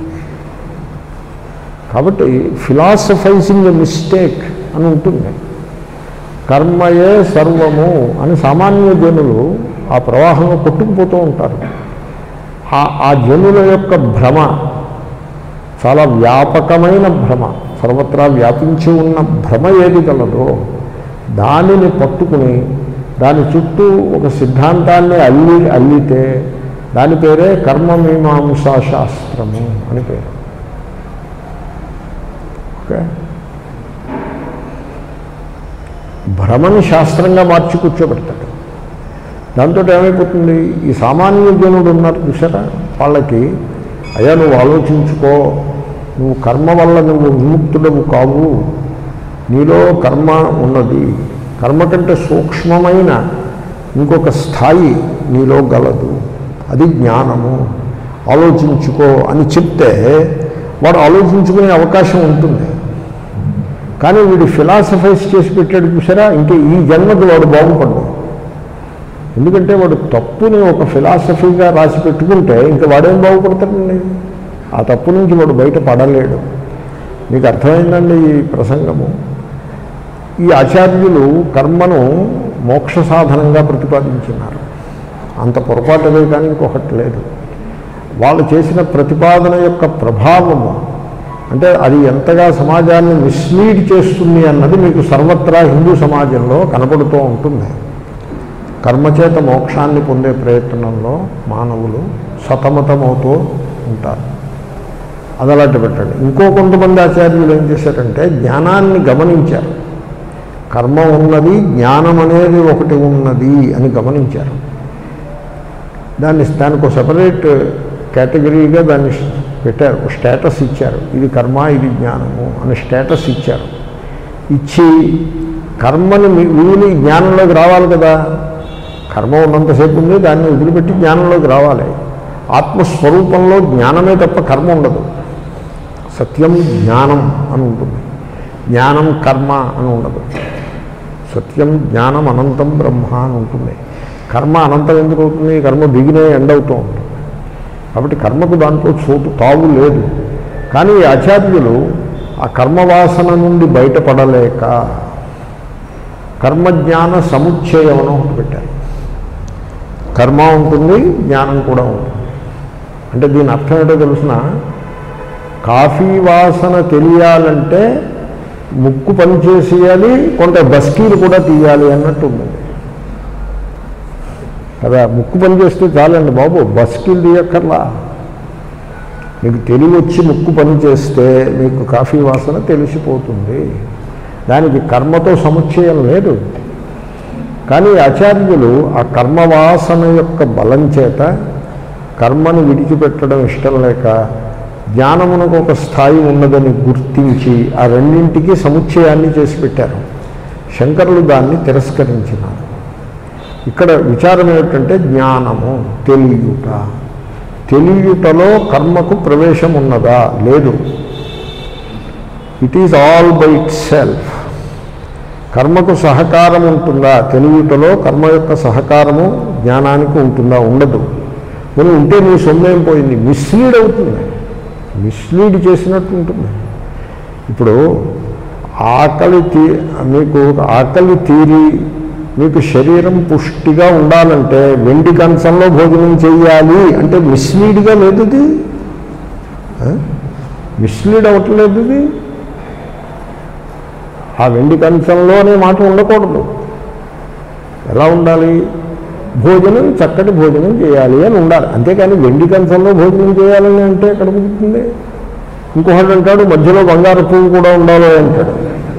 కాబట్టి ఫిలాసఫైజింగ్ ఎ మిస్టేక్ అని ఉంటుంది కర్మయే సర్వము అని సామాన్య జనులు ఆ ప్రవాహంలో కొట్టుకుపోతూ ఉంటారు ఆ- ఆ జనుల యొక్క భ్రమ చాలా వ్యాపకమైన భ్రమ సర్వత్రా వ్యాపించి ఉన్న భ్రమ ఏది కలదో దానిని పట్టుకుని దాని చుట్టూ ఒక సిద్ధాంతాన్ని అల్లి అల్లితే దాని పేరే కర్మమీమాంసా శాస్త్రము అని పేరు ఓకే భ్రమని శాస్త్రంగా మార్చి కూర్చోబెడతాడు దాంతో ఏమైపోతుంది ఈ సామాన్య జనుడు ఉన్నారు చూసారా వాళ్ళకి అయ్యా నువ్వు ఆలోచించుకో నువ్వు కర్మ వల్ల నువ్వు విముక్తుడవు కావు నీలో కర్మ ఉన్నది కర్మ కంటే సూక్ష్మమైన ఇంకొక స్థాయి నీలో గలదు అది జ్ఞానము ఆలోచించుకో అని చెప్తే వాడు ఆలోచించుకునే అవకాశం ఉంటుంది కానీ వీడు ఫిలాసఫైజ్ చేసి పెట్టాడు చూసారా ఇంకే ఈ జన్మకి వాడు బాగుపడ్డాడు ఎందుకంటే వాడు తప్పుని ఒక ఫిలాసఫీగా రాసి పెట్టుకుంటే ఇంకా వాడేం బాగుపడతాడండి ఆ తప్పు నుంచి వాడు బయట పడలేడు మీకు అర్థమైందండి ఈ ప్రసంగము ఈ ఆచార్యులు కర్మను మోక్ష సాధనంగా ప్రతిపాదించినారు అంత పొరపాటు అదే కానీ ఇంకొకటి లేదు వాళ్ళు చేసిన ప్రతిపాదన యొక్క ప్రభావము అంటే అది ఎంతగా సమాజాన్ని మిస్లీడ్ చేస్తుంది అన్నది మీకు సర్వత్రా హిందూ సమాజంలో కనపడుతూ ఉంటుంది కర్మచేత మోక్షాన్ని పొందే ప్రయత్నంలో మానవులు సతమతమవుతూ ఉంటారు అది అలాంటి పెట్టండి ఇంకో కొంతమంది ఆచార్యులు ఏం చేశారంటే జ్ఞానాన్ని గమనించారు కర్మ ఉన్నది జ్ఞానం అనేది ఒకటి ఉన్నది అని గమనించారు దాన్ని దానికి ఒక సపరేట్ కేటగిరీగా దాన్ని పెట్టారు ఒక స్టేటస్ ఇచ్చారు ఇది కర్మ ఇది జ్ఞానము అని స్టేటస్ ఇచ్చారు ఇచ్చి కర్మని మి- వీని జ్ఞానంలోకి రావాలి కదా కర్మ ఉన్నంతసేపు ఉంది దాన్ని వదిలిపెట్టి జ్ఞానంలోకి రావాలి ఆత్మస్వరూపంలో జ్ఞానమే తప్ప కర్మ ఉండదు సత్యం జ్ఞానం అని ఉంటుంది జ్ఞానం కర్మ అని ఉండదు సత్యం జ్ఞానం అనంతం బ్రహ్మ అని ఉంటుంది కర్మ అనంతం ఎందుకు అవుతుంది కర్మ బిగినే ఎండ్ అవుతూ ఉంటుంది కాబట్టి కర్మకు దాంట్లో చోటు తావు లేదు కానీ ఈ ఆచార్యులు ఆ కర్మవాసన నుండి బయటపడలేక కర్మజ్ఞాన సముచ్చయం అని ఒకటి పెట్టారు కర్మ ఉంటుంది జ్ఞానం కూడా ఉంటుంది అంటే దీని అర్థం ఏంటో తెలిసిన కాఫీ వాసన తెలియాలంటే ముక్కు పని చేసేయాలి కొంత బస్కీలు కూడా తీయాలి అన్నట్టు ఉంది కదా ముక్కు పని చేస్తే చాలండి బాబు బస్కీలు తీయక్కర్లా మీకు తెలివి వచ్చి ముక్కు పని చేస్తే మీకు కాఫీ వాసన తెలిసిపోతుంది దానికి కర్మతో సముచ్చయం లేదు కానీ ఆచార్యులు ఆ కర్మవాసన యొక్క బలం చేత కర్మను విడిచిపెట్టడం ఇష్టం లేక జ్ఞానమునకు ఒక స్థాయి ఉన్నదని గుర్తించి ఆ రెండింటికి సముచ్చయాన్ని చేసి పెట్టారు శంకరులు దాన్ని తిరస్కరించినారు ఇక్కడ విచారం ఏమిటంటే జ్ఞానము తెలియుట తెలియుటలో కర్మకు ప్రవేశం ఉన్నదా లేదు it is all by itself కర్మకు సహకారం ఉంటుందా తెలివిటలో కర్మ యొక్క సహకారము జ్ఞానానికి ఉంటుందా ఉండదు మనం ఉంటే నీ సొమ్మేం పోయింది మిస్లీడ్ అవుతుంది మిస్లీడ్ చేసినట్టు ఉంటుంది ఇప్పుడు ఆకలి తీ మీకు ఆకలి తీరి మీకు శరీరం పుష్టిగా ఉండాలంటే వెండి కంచంలో భోజనం చేయాలి అంటే మిస్లీడ్గా లేదు ఇది మిస్లీడ్ అవ్వట్లేదు ఇది ఆ వెండి కంచంలోనే మాట ఉండకూడదు ఎలా ఉండాలి భోజనం చక్కటి భోజనం చేయాలి అని ఉండాలి అంతేకాని వెండి కంచంలో భోజనం చేయాలని అంటే ఎక్కడ కుదురుతుంది ఇంకొకటి అంటాడు మధ్యలో బంగారు పువ్వు కూడా ఉండాలి అంటాడు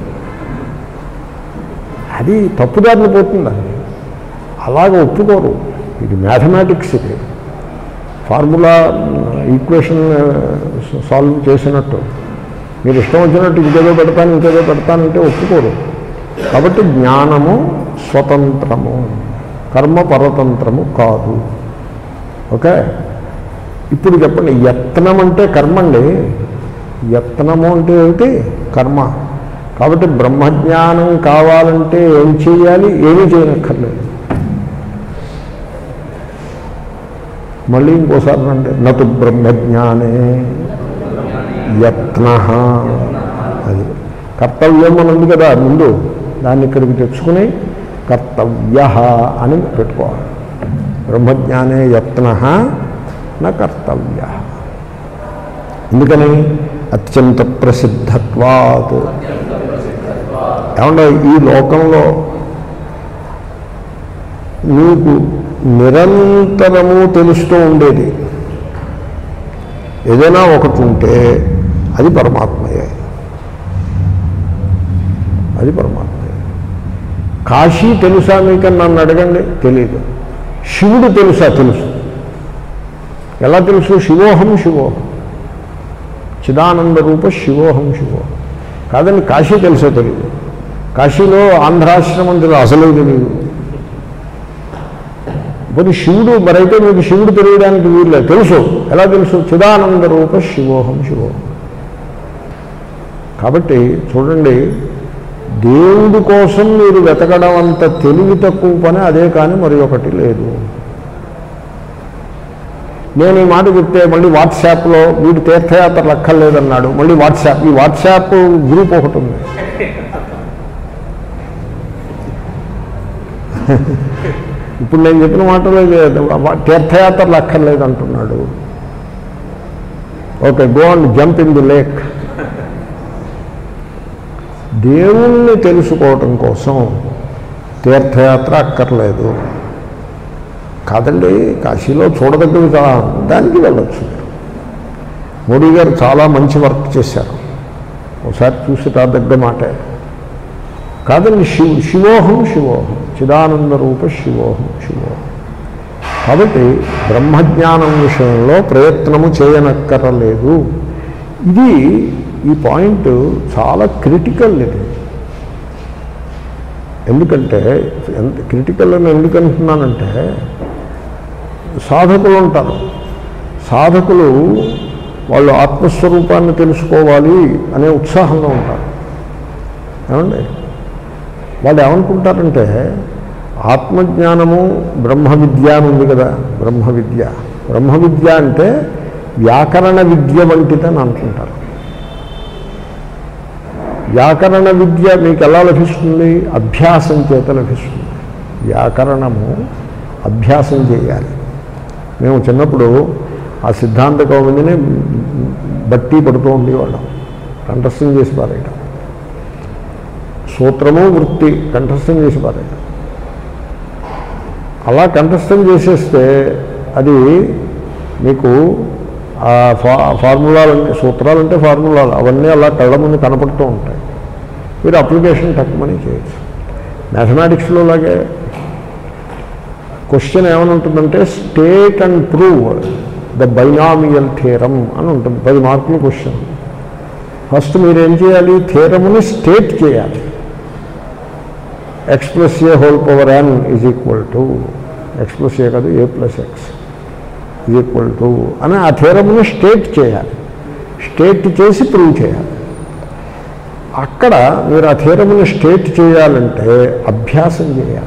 అది తప్పుదారిని పోతుంది అది అలాగ ఒప్పుకోరు ఇది మ్యాథమెటిక్స్ ఇది ఫార్ములా ఈక్వేషన్ సాల్వ్ చేసినట్టు మీరు ఇష్టం వచ్చినట్టు ఇంకేదో పెడతాను ఇంకేదో పెడతానంటే ఒప్పుకోరు కాబట్టి జ్ఞానము స్వతంత్రము కర్మ పరతంత్రము కాదు ఓకే ఇప్పుడు చెప్పండి యత్నం అంటే కర్మ అండి యత్నము అంటే ఏమిటి కర్మ కాబట్టి బ్రహ్మజ్ఞానం కావాలంటే ఏం చేయాలి ఏమీ చేయనక్కర్లేదు మళ్ళీ ఇంకోసారి రండి నటు బ్రహ్మజ్ఞానే యత్న అది కర్తవ్యం అని ఉంది కదా ముందు దాన్ని ఇక్కడికి తెచ్చుకుని కర్తవ్య అని పెట్టుకోవాలి బ్రహ్మజ్ఞానే యత్న నా కర్తవ్య ఎందుకని అత్యంత ప్రసిద్ధత్వాత్ ఏమంటే ఈ లోకంలో మీకు నిరంతరము తెలుస్తూ ఉండేది ఏదైనా ఒకటి ఉంటే అది పరమాత్మయే అది పరమాత్మయే కాశీ తెలుసా మీకని నన్ను అడగండి తెలియదు శివుడు తెలుసా తెలుసు ఎలా తెలుసు శివోహం శివోహం చిదానంద రూప శివోహం శివోహం కాదని కాశీ తెలుసో తెలియదు కాశీలో ఆంధ్రాశ్రమం తెలుసు అసలు తెలియదు మరి శివుడు మరైతే మీకు శివుడు తెలియడానికి వీర్లేదు తెలుసు ఎలా తెలుసు చిదానంద రూప శివోహం శివోహం కాబట్టి చూడండి దేవుడి కోసం మీరు వెతకడం అంత తెలివి తక్కువ పని అదే కానీ మరి ఒకటి లేదు నేను ఈ మాట చెప్తే మళ్ళీ వాట్సాప్లో వీడు తీర్థయాత్రలు అక్కర్లేదన్నాడు మళ్ళీ వాట్సాప్ ఈ వాట్సాప్ గ్రూప్ ఒకటి ఉంది ఇప్పుడు నేను చెప్పిన మాటలు తీర్థయాత్రలు అక్కర్లేదు అంటున్నాడు okay go and jump in the lake దేవుణ్ణి తెలుసుకోవటం కోసం తీర్థయాత్ర అక్కర్లేదు కాదండి కాశీలో చూడదగ్గవి కదా దానికి వెళ్ళొచ్చు మోడీ గారు చాలా మంచి వర్క్ చేశారు ఒకసారి చూసి రాదగ్గ మాటే కాదండి శివ శివోహం శివోహం చిదానంద రూప శివోహం శివోహం కాబట్టి బ్రహ్మజ్ఞానం విషయంలో ప్రయత్నము చేయనక్కరలేదు ఇది ఈ పాయింట్ చాలా క్రిటికల్ ఇది ఎందుకంటే ఎంత క్రిటికల్ అని ఎందుకు అంటున్నానంటే సాధకులు ఉంటారు సాధకులు వాళ్ళు ఆత్మస్వరూపాన్ని తెలుసుకోవాలి అనే ఉత్సాహంగా ఉంటారు ఏమండి వాళ్ళు ఏమనుకుంటారంటే ఆత్మజ్ఞానము బ్రహ్మ విద్య అని ఉంది కదా బ్రహ్మ విద్య బ్రహ్మ విద్య అంటే వ్యాకరణ విద్య వంటిదని అనుకుంటారు వ్యాకరణ విద్య మీకు ఎలా లభిస్తుంది అభ్యాసం చేత లభిస్తుంది వ్యాకరణము అభ్యాసం చేయాలి మేము చిన్నప్పుడు ఆ సిద్ధాంత కౌమందిని బట్టి పడుతూ ఉండేవాళ్ళం కంఠస్థం చేసి పారేయటం సూత్రము వృత్తి కంఠస్థం చేసి పారేయటం అలా కంఠస్థం చేసేస్తే అది మీకు ఆ ఫా ఫార్ములాలన్నీ సూత్రాలంటే ఫార్ములాలు అవన్నీ అలా కళ్ళ ముందు కనపడుతూ ఉంటాయి మీరు అప్లికేషన్ తక్కువని చేయొచ్చు మ్యాథమెటిక్స్లో లాగే క్వశ్చన్ ఏమని ఉంటుందంటే state and prove the binomial theorem అని ఉంటుంది పది మార్కులు క్వశ్చన్ ఫస్ట్ మీరు ఏం చేయాలి థియరముని స్టేట్ చేయాలి x plus a whole power n is equal to x plus a కాదు a plus x is equal to అని ఆ థియరముని స్టేట్ చేయాలి స్టేట్ చేసి ప్రూవ్ చేయాలి అక్కడ మీరు ఆ థియరముని స్టేట్ చేయాలంటే అభ్యాసం చేయాలి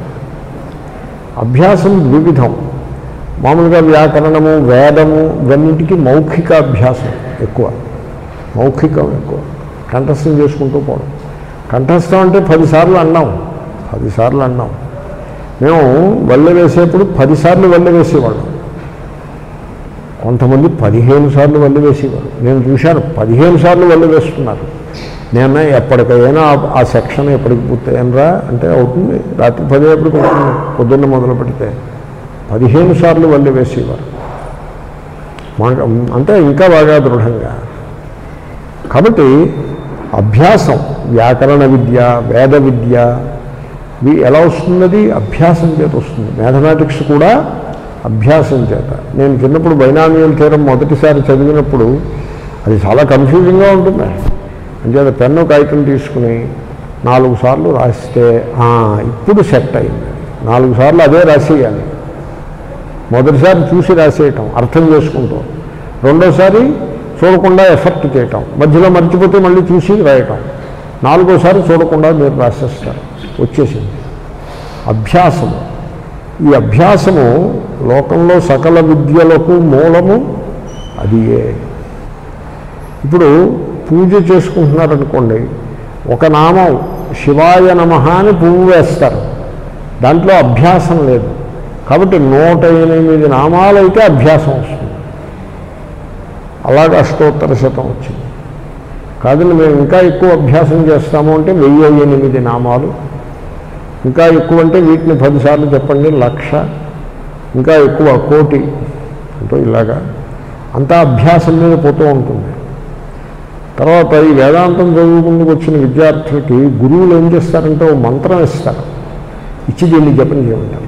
అభ్యాసం వివిధం మామూలుగా వ్యాకరణము వేదము ఇవన్నింటికి మౌఖిక అభ్యాసం ఎక్కువ మౌఖికం ఎక్కువ కంఠస్థం చేసుకుంటూ పోవడం కంఠస్థం అంటే పదిసార్లు అన్నాం పదిసార్లు అన్నాం మేము వల్ల వేసేప్పుడు పదిసార్లు వల్ల వేసేవాళ్ళం కొంతమంది పదిహేను సార్లు వల్ల వేసేవారు నేను చూశాను పదిహేను సార్లు వల్ల వేస్తున్నారు నేను ఎప్పటికైనా ఆ- ఆ సెక్షన్ ఎప్పటికి పూర్తయినరా అంటే అవుతుంది రాత్రి పది ఎప్పటికి అవుతుంది పొద్దున్న మొదలు పెడితే పదిహేను సార్లు వల్లి వేసేవారు మాకు అంటే ఇంకా బాగా దృఢంగా కాబట్టి అభ్యాసం వ్యాకరణ విద్య వేద విద్య ఇవి ఎలా వస్తున్నది అభ్యాసం చేత వస్తుంది మ్యాథమెటిక్స్ కూడా అభ్యాసం చేత నేను చిన్నప్పుడు బైనామియల్ థీరం మొదటిసారి చదివినప్పుడు అది చాలా కన్ఫ్యూజింగ్గా ఉంటుంది అంచేత పెన్ను కాగితం తీసుకుని నాలుగు సార్లు రాస్తే "ఆ, ఇప్పుడు సెట్ అయింది నాలుగు సార్లు అదే రాసేయాలి మొదటిసారి చూసి రాసేయటం అర్థం చేసుకుంటూ రెండోసారి చూడకుండా ఎఫర్ట్ చేయటం మధ్యలో మర్చిపోతే మళ్ళీ చూసి రాయటం నాలుగోసారి చూడకుండా మీరు రాసేస్తారు వచ్చేసింది అభ్యాసము ఈ అభ్యాసము లోకంలో సకల విద్యలకు మూలము అది ఇప్పుడు పూజ చేసుకుంటున్నారనుకోండి ఒక నామం శివాయ నమ అని పువ్వు వేస్తారు దాంట్లో అభ్యాసం లేదు కాబట్టి నూట ఎనిమిది నామాలైతే అభ్యాసం వస్తుంది అలాగే అష్టోత్తర శతం వచ్చింది కాదండి మేము ఇంకా ఎక్కువ అభ్యాసం చేస్తాము అంటే వెయ్యి ఎనిమిది నామాలు ఇంకా ఎక్కువ అంటే వీటిని పదిసార్లు చెప్పండి లక్ష ఇంకా ఎక్కువ కోటి అంటూ ఇలాగా అంతా అభ్యాసం మీద పోతూ ఉంటుంది తర్వాత ఈ వేదాంతం చదువుకుందుకు వచ్చిన విద్యార్థులకి గురువులు ఏం చేస్తారంటే ఓ మంత్రం ఇస్తారు ఇచ్చి దీన్ని జపం చేయమంటారు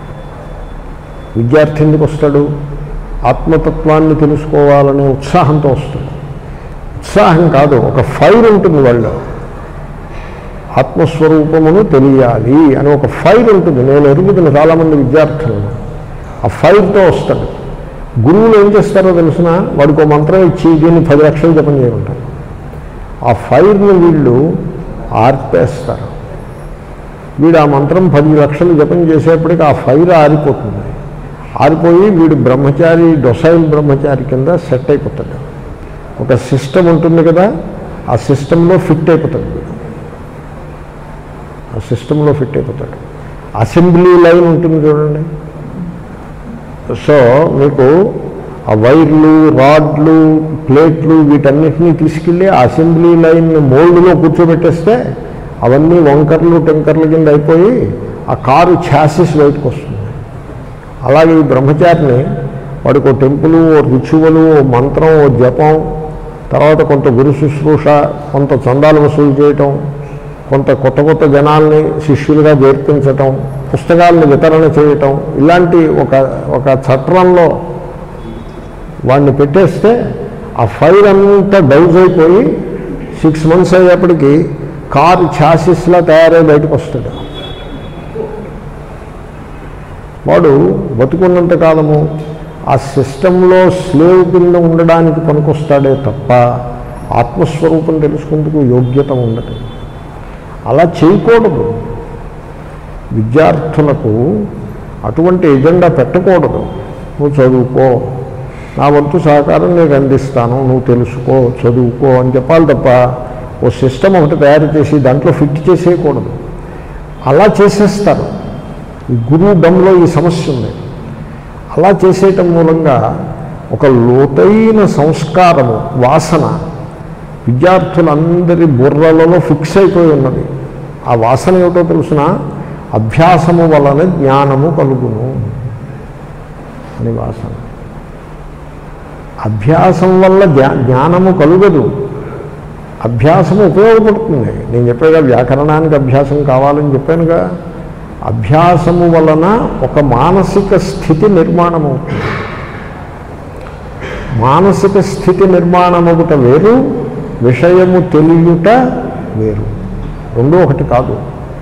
విద్యార్థి ఎందుకు వస్తాడు ఆత్మతత్వాన్ని తెలుసుకోవాలనే ఉత్సాహంతో వస్తాడు ఉత్సాహం కాదు ఒక ఫైర్ ఉంటుంది వాళ్ళు ఆత్మస్వరూపమును తెలియాలి అని ఒక ఫైర్ ఉంటుంది నేను ఎరుగుతున్న చాలామంది విద్యార్థులను ఆ ఫైర్తో వస్తాడు గురువులు ఏం చేస్తారో తెలిసిన వాడికి ఒక మంత్రం ఇచ్చి దీన్ని పది లక్షలు జపం చేయమంటారు ఆ ఫైర్ని వీళ్ళు ఆర్పేస్తారు వీడు ఆ మంత్రం పది లక్షలు జపం చేసేప్పటికి ఆ ఫైర్ ఆరిపోతుంది ఆరిపోయి వీడు బ్రహ్మచారి డొసైల్ బ్రహ్మచారి కింద సెట్ అయిపోతాడు ఒక సిస్టమ్ ఉంటుంది కదా ఆ సిస్టంలో ఫిట్ అయిపోతాడు వీడు ఆ సిస్టంలో ఫిట్ అయిపోతాడు అసెంబ్లీ లైన్ ఉంటుంది చూడండి సో మీకు ఆ వైర్లు రాడ్లు ప్లేట్లు వీటన్నిటినీ తీసుకెళ్ళి ఆ అసెంబ్లీ లైన్ మోల్డ్లో కూర్చోబెట్టేస్తే అవన్నీ వంకర్లు టెంకర్ల కింద అయిపోయి ఆ కారు ఛాసిస్ బయటకు వస్తుంది అలాగే ఈ బ్రహ్మచారిని వాడికి ఓ టెంపుల్ ఓ రిచువలు ఓ మంత్రం ఓ జపం తర్వాత కొంత గురు శుశ్రూష కొంత చందాలు వసూలు చేయటం కొంత కొత్త కొత్త జనాల్ని శిష్యులుగా చేర్పించటం పుస్తకాలను వితరణ చేయటం ఇలాంటి ఒక ఒక చట్రంలో వాడిని పెట్టేస్తే ఆ ఫైర్ అంతా డౌజ్ అయిపోయి సిక్స్ మంత్స్ అయ్యేప్పటికీ కారు ఛాసిస్లా తయారై బయటకు వస్తాడు వాడు బతుకున్నంత కాలము ఆ సిస్టంలో స్లేవ్ కింద ఉండడానికి పనికొస్తాడే తప్ప ఆత్మస్వరూపం తెలుసుకుందుకు యోగ్యత ఉండదు అలా చేయకూడదు విద్యార్థులకు అటువంటి ఎజెండా పెట్టకూడదు నువ్వు చదువుకో నా వంతు సహకారం నీకు అందిస్తాను నువ్వు తెలుసుకో చదువుకో అని చెప్పాలి తప్ప ఓ సిస్టమ్ ఒకటి తయారు చేసి దాంట్లో ఫిట్ చేసేయకూడదు అలా చేసేస్తారు ఈ గురువు దమ్లో ఈ సమస్య ఉంది అలా చేసేయటం మూలంగా ఒక లోతైన సంస్కారము వాసన విద్యార్థులందరి బుర్రలలో ఫిక్స్ అయిపోయి ఉన్నది ఆ వాసన ఏమిటో తెలుసిన అభ్యాసము వలన జ్ఞానము కలుగును అని వాసన అభ్యాసం వల్ల జ్ఞా- జ్ఞానము కలుగదు అభ్యాసము ఉపయోగపడుతుంది నేను చెప్పేగా వ్యాకరణానికి అభ్యాసం కావాలని చెప్పానుగా అభ్యాసము వలన ఒక మానసిక స్థితి నిర్మాణం అవుతుంది మానసిక స్థితి నిర్మాణమగుట వేరు విషయము తెలియుట వేరు రెండు ఒకటి కాదు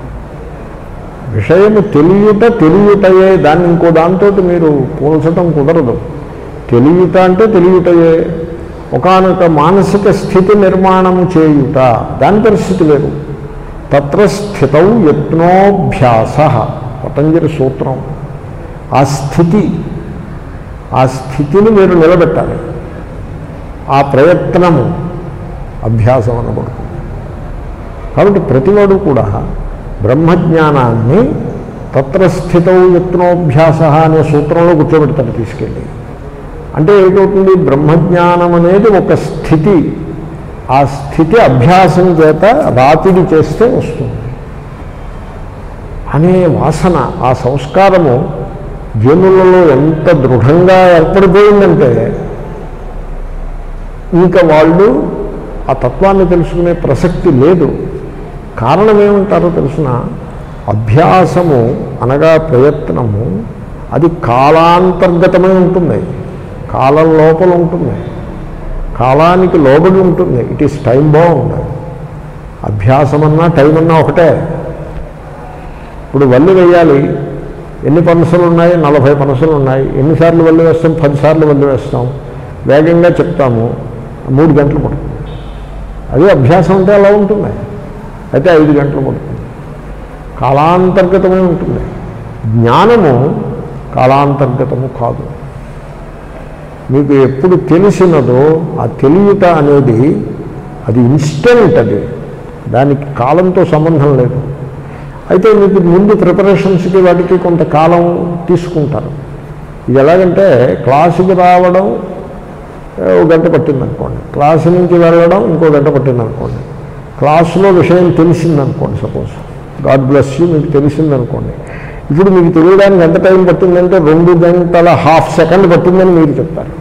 విషయము తెలియుట తెలియుటయే దాన్ని ఇంకో దాంతో మీరు పోల్చటం కుదరదు తెలియుట అంటే తెలియుటయే ఒకనొక మానసిక స్థితి నిర్మాణము చేయుట దాని పరిస్థితి వేరు తత్ర స్థితౌ యత్నోభ్యాస పతంజలి సూత్రం ఆ స్థితి ఆ స్థితిని మీరు నిలబెట్టాలి ఆ ప్రయత్నము అభ్యాసం అనబడుతుంది కాబట్టి ప్రతివాడు కూడా బ్రహ్మజ్ఞానాన్ని తత్ర స్థితౌ యత్నోభ్యాస అనే సూత్రంలో కూర్చోబెడతాడు తీసుకెళ్ళి అంటే ఏమవుతుంది బ్రహ్మజ్ఞానం అనేది ఒక స్థితి ఆ స్థితి అభ్యాసం చేత రాపిడి చేస్తే వస్తుంది అనే వాసన ఆ సంస్కారము జనులలో ఎంత దృఢంగా ఏర్పడిపోయిందంటే ఇంకా వాళ్ళు ఆ తత్వాన్ని తెలుసుకునే ప్రసక్తి లేదు కారణం ఏమంటారో తెలుసిన అభ్యాసము అనగా ప్రయత్నము అది కాలాంతర్గతమై ఉంటుంది కాలం లోపల ఉంటుంది కాలానికి లోబడి ఉంటుంది ఇట్ ఈస్ టైం బౌండ్ అభ్యాసం అన్నా టైం అన్నా ఒకటే ఇప్పుడు వల్లి వేయాలి ఎన్ని పనసలు ఉన్నాయి నలభై పనసలు ఉన్నాయి ఎన్నిసార్లు వల్లి వేస్తాం పదిసార్లు వల్లి వేస్తాం వేగంగా చెప్తాము మూడు గంటలు పడుతుంది అదే అభ్యాసం అంటే అలా ఉంటుంది అయితే ఐదు గంటలు పడుతుంది కాలాంతర్గతమై ఉంటుంది జ్ఞానము కాలాంతర్గతము కాదు మీకు ఎప్పుడు తెలిసినదో ఆ తెలియట అనేది అది ఇన్స్టెంట్ అది దానికి కాలంతో సంబంధం లేదు అయితే మీకు ముందు ప్రిపరేషన్స్కి వాటికి కొంత కాలం తీసుకుంటారు ఇది ఎలాగంటే క్లాసుకి రావడం ఏ, ఒక గంట పట్టిందనుకోండి క్లాసు నుంచి వెళ్ళడం ఇంకో గంట పట్టిందనుకోండి క్లాసులో విషయం తెలిసిందనుకోండి సపోజ్ గాడ్ బ్లెస్ యూ మీకు తెలిసిందనుకోండి ఇప్పుడు మీకు తెలియడానికి ఎంత టైం పట్టిందంటే రెండు గంటల హాఫ్ సెకండ్ పట్టిందని మీరు చెప్తారు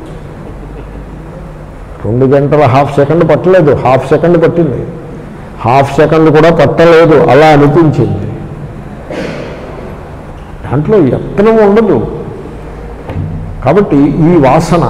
రెండు గంటల హాఫ్ సెకండ్ పట్టలేదు హాఫ్ సెకండ్ పట్టింది హాఫ్ సెకండ్ కూడా పట్టలేదు అలా అనిపించింది దాంట్లో యత్నం ఉండదు కాబట్టి ఈ వాసన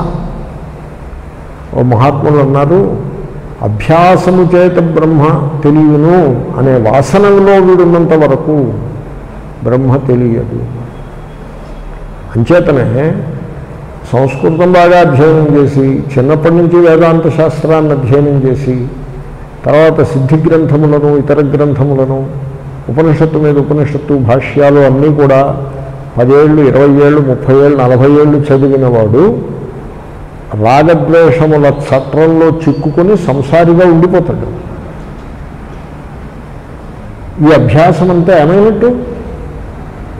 ఓ మహాత్ములు అన్నారు అభ్యాసము చేత బ్రహ్మ తెలియను అనే వాసనలో వీడున్నంత వరకు బ్రహ్మ తెలియదు అంచేతనే సంస్కృతం బాగా అధ్యయనం చేసి చిన్నప్పటి నుంచి వేదాంత శాస్త్రాన్ని అధ్యయనం చేసి తర్వాత సిద్ధి గ్రంథములను ఇతర గ్రంథములను ఉపనిషత్తు మీద ఉపనిషత్తు భాష్యాలు అన్నీ కూడా పదేళ్ళు ఇరవై ఏళ్ళు ముప్పై ఏళ్ళు నలభై ఏళ్ళు చదివిన వాడు రాగద్వేషముల చట్రంలో చిక్కుకొని సంసారిగా ఉండిపోతాడు ఈ అభ్యాసం అంతా ఏమైనట్టు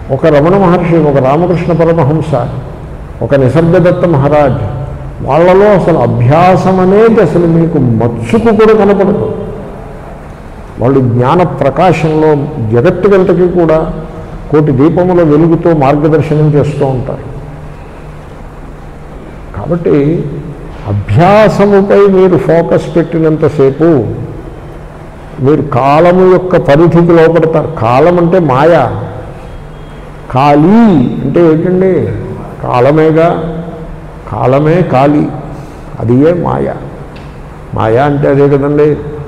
ఒక రమణ మహర్షి ఒక రామకృష్ణ పరమహంస ఒక నిసర్గదత్త మహారాజ్ వాళ్ళలో అసలు అభ్యాసం అనేది అసలు మీకు మచ్చుకు కూడా కనపడదు వాళ్ళు జ్ఞాన ప్రకాశంలో జగత్తుకంతకీ కూడా కోటి దీపముల వెలుగుతో మార్గదర్శనం చేస్తూ ఉంటారు కాబట్టి అభ్యాసముపై మీరు ఫోకస్ పెట్టినంతసేపు మీరు కాలము యొక్క పరిధికి లోపడతారు కాలం అంటే మాయ ఖాళీ అంటే ఏంటండి కాలమేగా కాలమే ఖాళీ అది ఏ మాయ మాయ అంటే అదే కదండి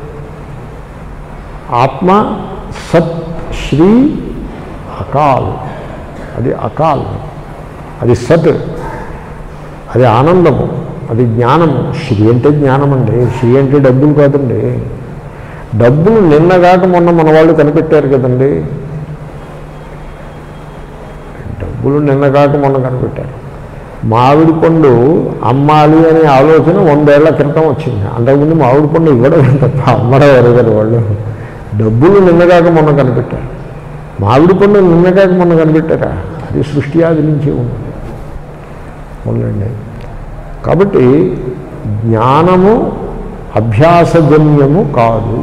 ఆత్మ సత్ శ్రీ అకాల్ అది అకాల్ అది సత్ అది ఆనందము అది జ్ఞానము శ్రీ అంటే జ్ఞానం అండి శ్రీ అంటే డబ్బులు కాదండి డబ్బులు నిన్నగాక మొన్న మన వాళ్ళు కనిపెట్టారు కదండి డబ్బులు నిన్నగాక మొన్న కనిపెట్టారు మామిడి పండు అమ్మాలి అనే ఆలోచన వందేళ్ల క్రితం వచ్చింది అంతకుముందు మామిడి పండు ఇవ్వడం తప్ప అమ్మడం ఎరగరు వాళ్ళు డబ్బులు నిన్నగాక మొన్న కనిపెట్టారు మామిడి పండు నిన్నగాక మొన్న కనిపెట్టారా అది సృష్టి ఆది నుంచి ఉంది ఉండండి కాబట్టి జ్ఞానము అభ్యాసజన్యము కాదు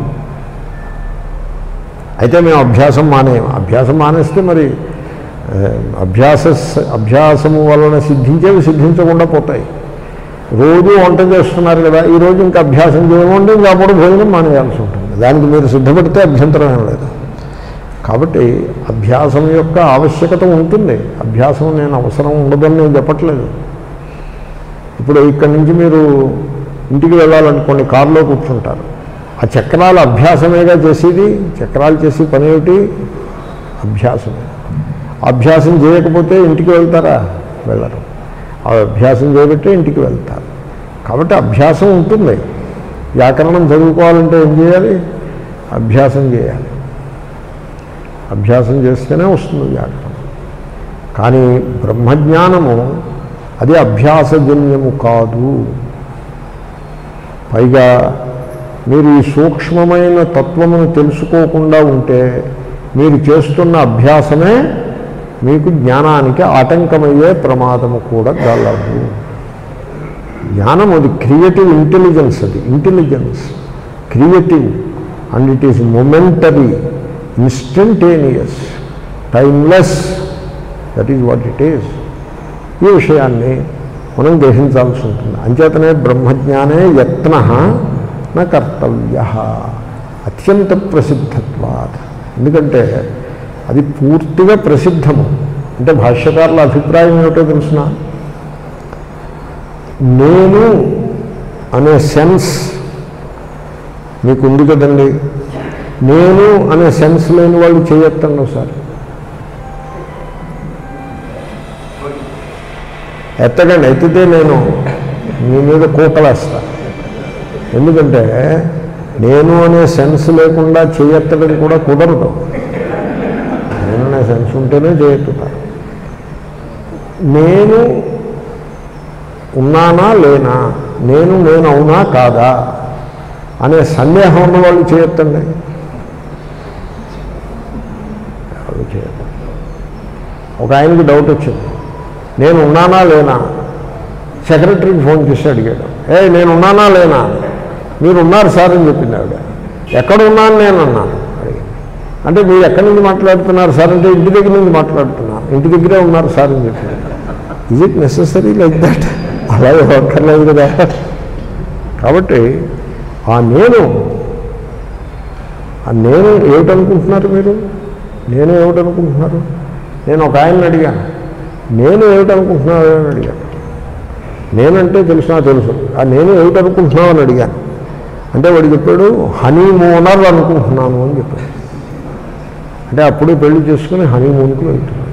అయితే మేము అభ్యాసం మానేయం అభ్యాసం మానేస్తే మరి ఆ, అభ్యాస అభ్యాసము వలన సిద్ధించేవి సిద్ధించకుండా పోతాయి రోజు వంట చేస్తున్నారు కదా ఈ రోజు ఇంకా అభ్యాసం చేయమంటే ఇంకా అప్పుడు భోజనం మానేయాల్సి ఉంటుంది దానికి మీరు సిద్ధపడితే అభ్యంతరం ఏం లేదు కాబట్టి అభ్యాసం యొక్క ఆవశ్యకత ఉంటుంది అభ్యాసం నేను అవసరం ఉండదని నేను చెప్పట్లేదు ఇప్పుడు ఇక్కడి నుంచి మీరు ఇంటికి వెళ్ళాలనుకోండి కారులో కూర్చుంటారు ఆ చక్రాల అభ్యాసమేగా చేసేది చక్రాలు చేసి పని ఏమిటి అభ్యాసమే అభ్యాసం చేయకపోతే ఇంటికి వెళ్తారా వెళ్ళరు ఆ అభ్యాసం చేయబట్టే ఇంటికి వెళ్తారు కాబట్టి అభ్యాసం ఉంటుంది వ్యాకరణం చదువుకోవాలంటే ఏం చేయాలి అభ్యాసం చేయాలి అభ్యాసం చేస్తేనే వస్తుంది వ్యాకరణం కానీ బ్రహ్మజ్ఞానము అది అభ్యాసజన్యము కాదు పైగా మీరు ఈ సూక్ష్మమైన తత్వమును తెలుసుకోకుండా ఉంటే మీరు చేస్తున్న అభ్యాసమే మీకు జ్ఞానానికి ఆటంకమయ్యే ప్రమాదము కూడా గలదు జ్ఞానం అది క్రియేటివ్ ఇంటెలిజెన్స్ అది intelligence creative and it is momentary instantaneous timeless that is what it is ఈ విషయాన్ని మనం గ్రహించాల్సి ఉంటుంది అంచేతనే బ్రహ్మజ్ఞానే యత్న నా కర్తవ్య అత్యంత ప్రసిద్ధత్వాత్ ఎందుకంటే అది పూర్తిగా ప్రసిద్ధము అంటే భాష్యకారుల అభిప్రాయం ఏమిటో తెలుసిన నేను అనే సెన్స్ మీకు ఉంది కదండి నేను అనే సెన్స్ లేని వాళ్ళు చేయొత్తండి ఒకసారి ఎత్తకండి ఎత్తితే నేను మీ మీద కూకలేస్తా ఎందుకంటే నేను అనే సెన్స్ లేకుండా చేయెత్తడం కూడా కుదరదు నేను అనే సెన్స్ ఉంటేనే చేయెత్తుతారు నేను ఉన్నానా లేనా నేను నేను అవునా కాదా అనే సందేహం ఉన్న వాళ్ళు చేయొత్తండి ఎవరు చేయొద్దు ఒక ఆయనకి డౌట్ వచ్చింది నేను ఉన్నానా లేనా సెక్రటరీకి ఫోన్ చేసి అడిగాడు ఏ నేను ఉన్నానా లేనా మీరు ఉన్నారు సార్ అని చెప్పింది ఆవిడ ఎక్కడ ఉన్నాను నేను అన్నాను అడిగింది అంటే మీరు ఎక్కడి నుంచి మాట్లాడుతున్నారు సార్ అంటే ఇంటి దగ్గర నుంచి మాట్లాడుతున్నాను ఇంటి దగ్గరే ఉన్నారు సార్ అని చెప్పింది is it necessary like that అలాగే ఒక్కర్లేదు కదా కాబట్టి ఆ నేను ఆ నేను ఏమిటనుకుంటున్నారు మీరు నేను ఏమిటనుకుంటున్నారు నేను ఒక ఆయన్ని అడిగాను నేను ఏమిటనుకుంటున్నావు అని అడిగాను నేనంటే తెలిసినా తెలుసు ఆ నేను ఏమిటనుకుంటున్నావు అని అడిగాను అంటే వాడు చెప్పాడు హనీమూనర్ అనుకుంటున్నాను అని చెప్పాడు అంటే అప్పుడే పెళ్లి చేసుకుని హనీమూన్కి వెళ్తున్నాను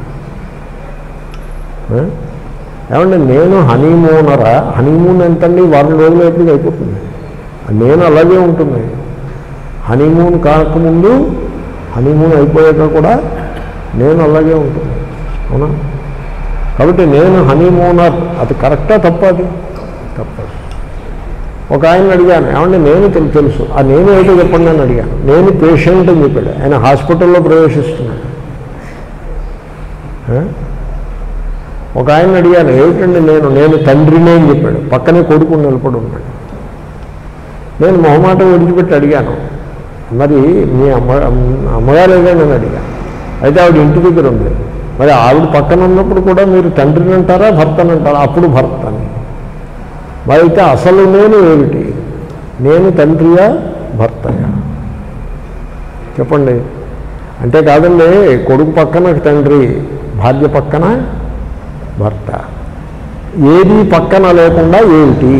ఏ? ఏమంటే నేను హనీమూనరా హనీమూన్ ఎంతండి వారం రోజులు ఎప్పుడు అయిపోతుంది ఆ నేను అలాగే ఉంటుంది హనీమూన్ కాకముందు హనీమూన్ అయిపోయాక కూడా నేను అలాగే ఉంటుంది అవునా కాబట్టి నేను హనీమూనర్ అది కరెక్టా తప్ప అది తప్పదు ఒక ఆయన అడిగాను ఏమంటే నేను తెలు- తెలుసు ఆ నేను ఏదో చెప్పండి అని అడిగాను నేను పేషెంట్ అని చెప్పాడు ఆయన హాస్పిటల్లో ప్రవేశిస్తున్నాడు ఆ? ఒక ఆయన అడిగాను ఏమిటండి నేను నేను తండ్రినే అని చెప్పాడు పక్కనే కొడుకు నిలబడి ఉన్నాడు నేను మొహమాటం విడిచిపెట్టి అడిగాను మరి మీ అమ్మ అమ్మగారు ఏదో నేను అడిగాను అయితే ఆవిడ ఇంటి దగ్గర ఉంది మరి ఆవిడ పక్కన ఉన్నప్పుడు కూడా మీరు తండ్రిని అంటారా భర్తని అంటారా అప్పుడు భర్త అని మరి అయితే అసలు నేను ఏమిటి నేను తండ్రియా భర్తయా చెప్పండి అంటే కాదండి కొడుకు పక్కన తండ్రి భార్య పక్కన భర్త ఏది పక్కన లేకుండా ఏమిటి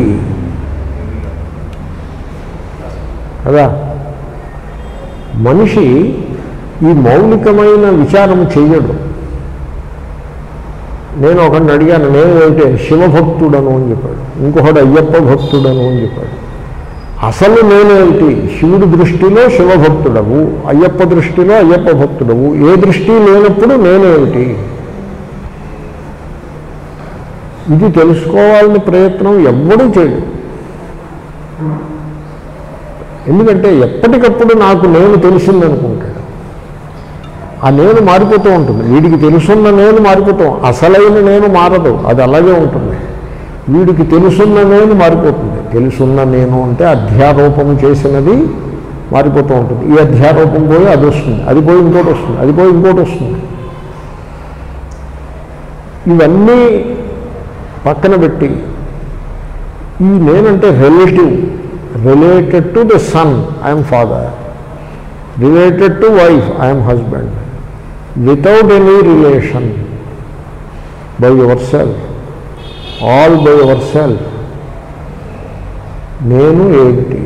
కదా మనిషి ఈ మౌలికమైన విచారం చెయ్యడు నేను ఒకరిని అడిగాను నేను ఏంటి శివభక్తుడను అని చెప్పాడు ఇంకొకడు అయ్యప్ప భక్తుడను అని చెప్పాడు అసలు నేనేమిటి శివుడి దృష్టిలో శివభక్తుడవు అయ్యప్ప దృష్టిలో అయ్యప్ప భక్తుడవు ఏ దృష్టి లేనప్పుడు నేనేమిటి ఇది తెలుసుకోవాలని ప్రయత్నం ఎవ్వడూ చేయడు ఎందుకంటే ఎప్పటికప్పుడు నాకు నేను తెలిసిందనుకుంటాడు ఆ నేను మారిపోతూ ఉంటుంది వీడికి తెలుసున్న నేను మారిపోతూ అసలైన నేను మారదు అది అలాగే ఉంటుంది వీడికి తెలుసున్న నేను మారిపోతుంది తెలుసున్న నేను అంటే అధ్యారోపం చేసినది మారిపోతూ ఉంటుంది ఈ అధ్యారోపం పోయి అది వస్తుంది అది పోయి ఇంకోటి వస్తుంది అది పోయి ఇంకోటి వస్తుంది ఇవన్నీ పక్కన పెట్టి ఈ నేనంటే relative related to the son I'm father related to wife I'm husband without any relation by yourself all by yourself నేను ఏమిటి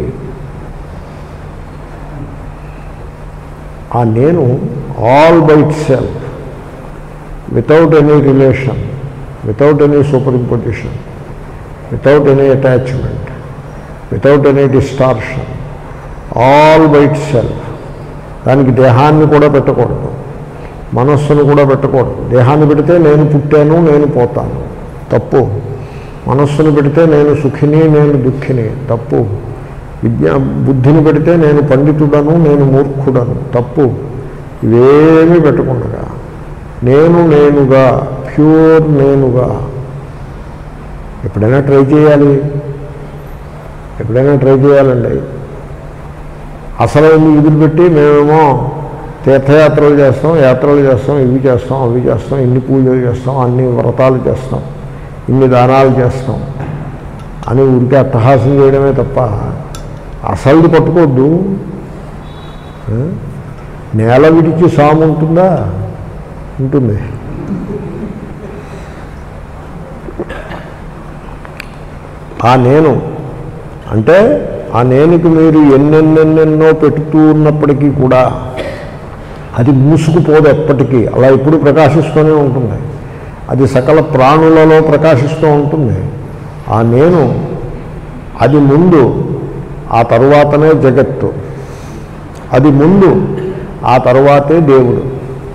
ఆ నేను all by itself without any relation without any superimposition without any attachment without any distortion all by itself దానికి దేహాన్ని కూడా పెట్టకూడదు మనస్సును కూడా పెట్టకూడదు దేహాన్ని పెడితే నేను పుట్టాను నేను పోతాను తప్పు మనస్సును పెడితే నేను సుఖిని నేను దుఃఖిని తప్పు విజ్ఞా బుద్ధిని పెడితే నేను పండితుడను నేను మూర్ఖుడను తప్పు ఇవేమీ పెట్టకుండా నేను నేనుగా ప్యూర్ నేనుగా ఎప్పుడైనా ట్రై చేయాలి ఎప్పుడైనా ట్రై చేయాలండి అసలు ఎందుకు వదిలిపెట్టి మేమేమో తీర్థయాత్రలు చేస్తాం యాత్రలు చేస్తాం ఇవి చేస్తాం అవి చేస్తాం ఇన్ని పూజలు చేస్తాం అన్ని వ్రతాలు చేస్తాం ఇన్ని దానాలు చేస్తాం అని ఊరికే అట్టహాసం చేయడమే తప్ప అసలుది పట్టుకోవద్దు ఆ? నేల విడిచి సాము ఉంటుందా ఉంటుంది ఆ నేను అంటే ఆ నేనుకి మీరు ఎన్నెన్నెన్నెన్నో పెడుతూ ఉన్నప్పటికీ కూడా అది మూసుకుపోదు ఎప్పటికీ అలా ఎప్పుడు ప్రకాశిస్తూనే ఉంటుంది అది సకల ప్రాణులలో ప్రకాశిస్తూ ఉంటుంది ఆ నేను అది ముందు ఆ తరువాతనే జగత్తు అది ముందు ఆ తరువాతే దేవుడు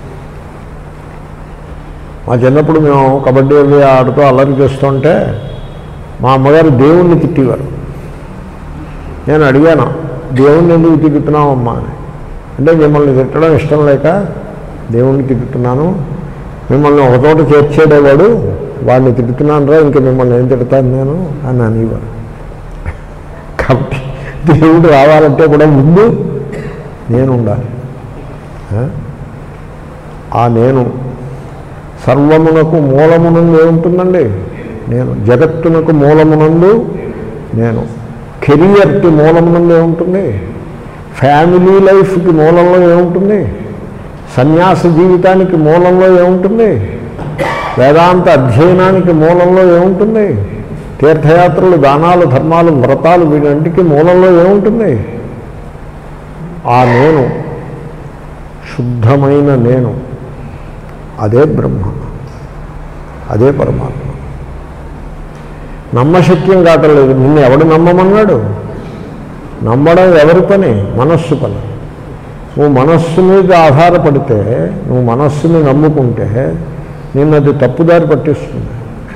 మా చిన్నప్పుడు మేము కబడ్డీ అవి ఆడుతూ అల్లరి చేస్తుంటే మా అమ్మగారు దేవుణ్ణి తిట్టేవారు నేను అడిగాను దేవుణ్ణి ఎందుకు తిరుగుతున్నావు అమ్మా అని అంటే మిమ్మల్ని తిట్టడం ఇష్టం లేక దేవుణ్ణి తిట్టుతున్నాను మిమ్మల్ని ఒక చోట చేర్చేడేవాడు వాడిని తిట్టుతున్నాను రా ఇంక మిమ్మల్ని ఏం తిడతాను నేను అని అనేవారు కాబట్టి దేవుడు రావాలంటే కూడా ముందు నేను ఉండాలి ఆ? ఆ నేను సర్వమునకు మూలమునందు ఏముంటుందండి నేను జగత్తునకు మూలమునందు నేను కెరియర్కి మూలమునందు ఏముంటుంది ఫ్యామిలీ లైఫ్కి మూలంలో ఏముంటుంది సన్యాస జీవితానికి మూలంలో ఏముంటుంది వేదాంత అధ్యయనానికి మూలంలో ఏముంటుంది తీర్థయాత్రలు దానాలు ధర్మాలు వ్రతాలు వీటన్నిటికీ మూలంలో ఏముంటుంది ఆ నేను శుద్ధమైన నేను అదే బ్రహ్మ అదే పరమాత్మ నమ్మశక్యం కావట్లేదు నిన్ను ఎవడు నమ్మమన్నాడు నమ్మడం ఎవరి పని మనస్సు పని నువ్వు మనస్సు మీద ఆధారపడితే నువ్వు మనస్సుని నమ్ముకుంటే నిన్ను అది తప్పుదారి పట్టిస్తుంది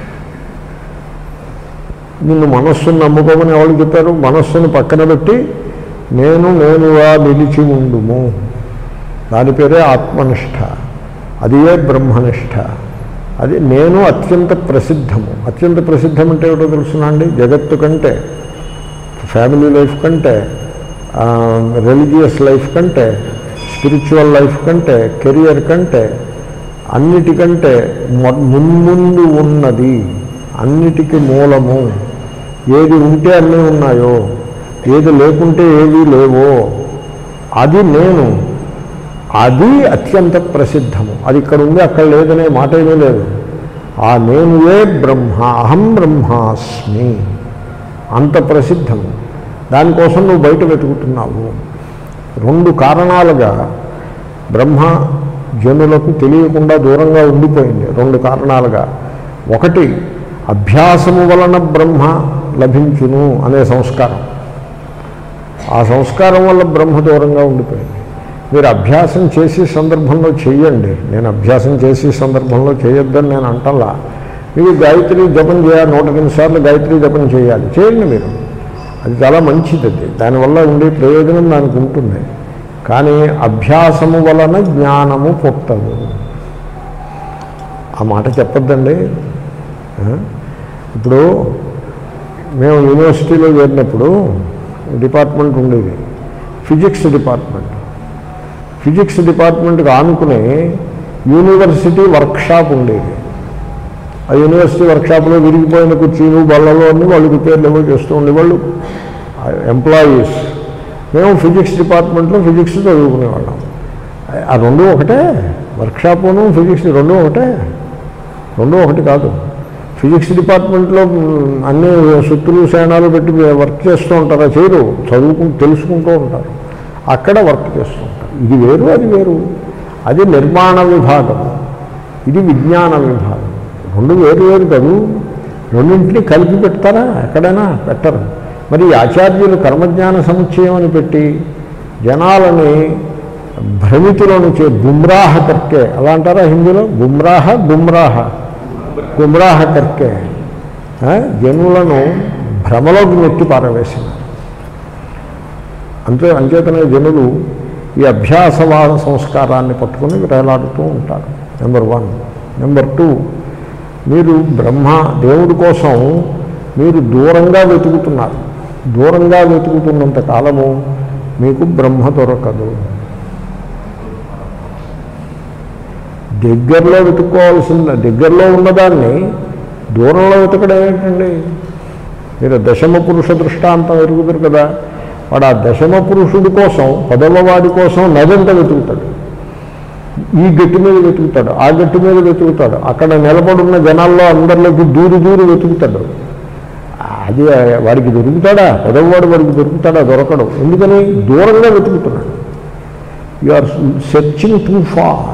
నిన్ను మనస్సును నమ్ముకోమని ఎవరు చెప్పారు మనస్సును పక్కన పెట్టి నేను నేనుగా నిలిచి ఉండుము దాని పేరే ఆత్మనిష్ట అది ఏ బ్రహ్మనిష్ట అది నేను అత్యంత ప్రసిద్ధము అత్యంత ప్రసిద్ధం అంటే ఏమిటో తెలుసునండి జగత్తు కంటే ఫ్యామిలీ లైఫ్ కంటే రిలీజియస్ లైఫ్ కంటే స్పిరిచువల్ లైఫ్ కంటే కెరియర్ కంటే అన్నిటికంటే మొ- మున్ముందు ఉన్నది అన్నిటికీ మూలము ఏది ఉంటే అన్నీ ఉన్నాయో ఏది లేకుంటే ఏవి లేవో అది నేను అది అత్యంత ప్రసిద్ధము అది ఇక్కడ ఉంది అక్కడ లేదనే మాట ఏమీ లేదు ఆ నేనుయే బ్రహ్మ అహం బ్రహ్మాస్మి అంత ప్రసిద్ధము దానికోసం నువ్వు బయట వెతుకుతున్నావు రెండు కారణాలుగా బ్రహ్మ జనులకు తెలియకుండా దూరంగా ఉండిపోయింది రెండు కారణాలుగా ఒకటి అభ్యాసము వలన బ్రహ్మ లభించును అనే సంస్కారం ఆ సంస్కారం వల్ల బ్రహ్మ దూరంగా ఉండిపోయింది మీరు అభ్యాసం చేసే సందర్భంలో చెయ్యండి నేను అభ్యాసం చేసే సందర్భంలో చేయొద్దని నేను అంటల్లా మీరు గాయత్రి జపం చేయాలి నూట ఎనిమిది సార్లు గాయత్రి జపం చేయాలి చేయండి మీరు అది చాలా మంచిది అది దానివల్ల ఉండే ప్రయోజనం దానికి ఉంటుంది కానీ అభ్యాసము వలన జ్ఞానము పుట్టదు ఆ మాట చెప్పొద్దండి ఆ? ఇప్పుడు మేము యూనివర్సిటీలో చేరినప్పుడు డిపార్ట్మెంట్ ఉండేది ఫిజిక్స్ డిపార్ట్మెంట్ ఫిజిక్స్ డిపార్ట్మెంట్కి ఆనుకుని యూనివర్సిటీ వర్క్షాప్ ఉండేది ఆ యూనివర్సిటీ వర్క్షాప్లో విరిగిపోయిన కుర్చీలు బళ్ళలో అన్ని వాళ్ళు రిపేర్లు ఏవో చేస్తూ ఉండేవాళ్ళు ఎంప్లాయీస్ మేము ఫిజిక్స్ డిపార్ట్మెంట్లో ఫిజిక్స్ చదువుకునేవాళ్ళం ఆ రెండు ఒకటే వర్క్షాపును ఫిజిక్స్ రెండు ఒకటే రెండు ఒకటి కాదు ఫిజిక్స్ డిపార్ట్మెంట్లో మ్, అన్ని సుత్తులు సేనాలు పెట్టి వర్క్ చేస్తూ ఉంటారు చేయరు చదువుకు తెలుసుకుంటూ ఉంటారు అక్కడ వర్క్ చేస్తూ ఉంటారు ఇది వేరు అది వేరు అది నిర్మాణ విభాగం ఇది విజ్ఞాన విభాగం రెండు వేరు వేరు కాదు రెండింటిని కలిపి పెడతారా ఎక్కడైనా పెట్టరు మరి ఈ ఆచార్యులు కర్మజ్ఞాన సముచ్చయం అని పెట్టి జనాలని భ్రమితులను చే గుమ్రాహ కర్కే అలా అంటారా హిందీలో గుమ్రాహ గుమ్రాహ గుమ్రాహ కర్కే ఆ, జనులను భ్రమలోకి నెట్టి పారవేసినారు అంతే అంచేతనే జనులు ఈ అభ్యాసవాద సంస్కారాన్ని పట్టుకొని వేలాడుతూ ఉంటారు నెంబర్ వన్ నెంబర్ టూ మీరు బ్రహ్మ దేవుడి కోసం మీరు దూరంగా వెతుకుతున్నారు దూరంగా వెతుకుతున్నంత కాలము మీకు బ్రహ్మ దొరకదు దగ్గరలో వెతుక్కోవాల్సింది దగ్గరలో ఉన్నదాన్ని దూరంలో వెతకడం ఏంటండి మీరు దశమ పురుష దృష్టాంతం ఎరుగుతారు కదా వాడు ఆ దశమ పురుషుడి కోసం పదవ వాడి కోసం నదంత వెతుకుతాడు ఈ గట్టి మీద వెతుకుతాడు ఆ గట్టి మీద వెతుకుతాడు అక్కడ నిలబడున్న జనాల్లో అందరిలోకి దూరి దూరి వెతుకుతాడు అది వాడికి దొరుకుతాడా పదవవాడు వాడికి దొరుకుతాడా దొరకడు ఎందుకని దూరంగా వెతుకుతున్నాడు you are searching too far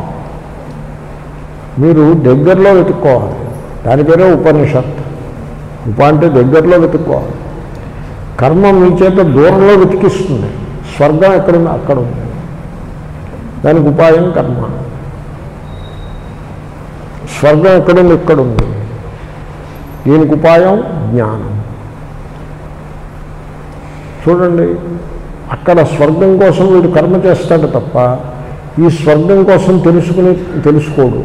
మీరు దగ్గరలో వెతుక్కోవాలి దాని పేరే ఉపనిషత్ ఉప అంటే దగ్గరలో వెతుక్కోవాలి కర్మ మీ చేత దూరంలో వెతికిస్తుంది స్వర్గం ఎక్కడుంది అక్కడ ఉంది దానికి ఉపాయం కర్మ స్వర్గం ఎక్కడుంది ఇక్కడుంది దీనికి ఉపాయం జ్ఞానం చూడండి అక్కడ స్వర్గం కోసం వీడు కర్మ చేస్తాడు తప్ప ఈ స్వర్గం కోసం తెలుసుకుని తెలుసుకోడు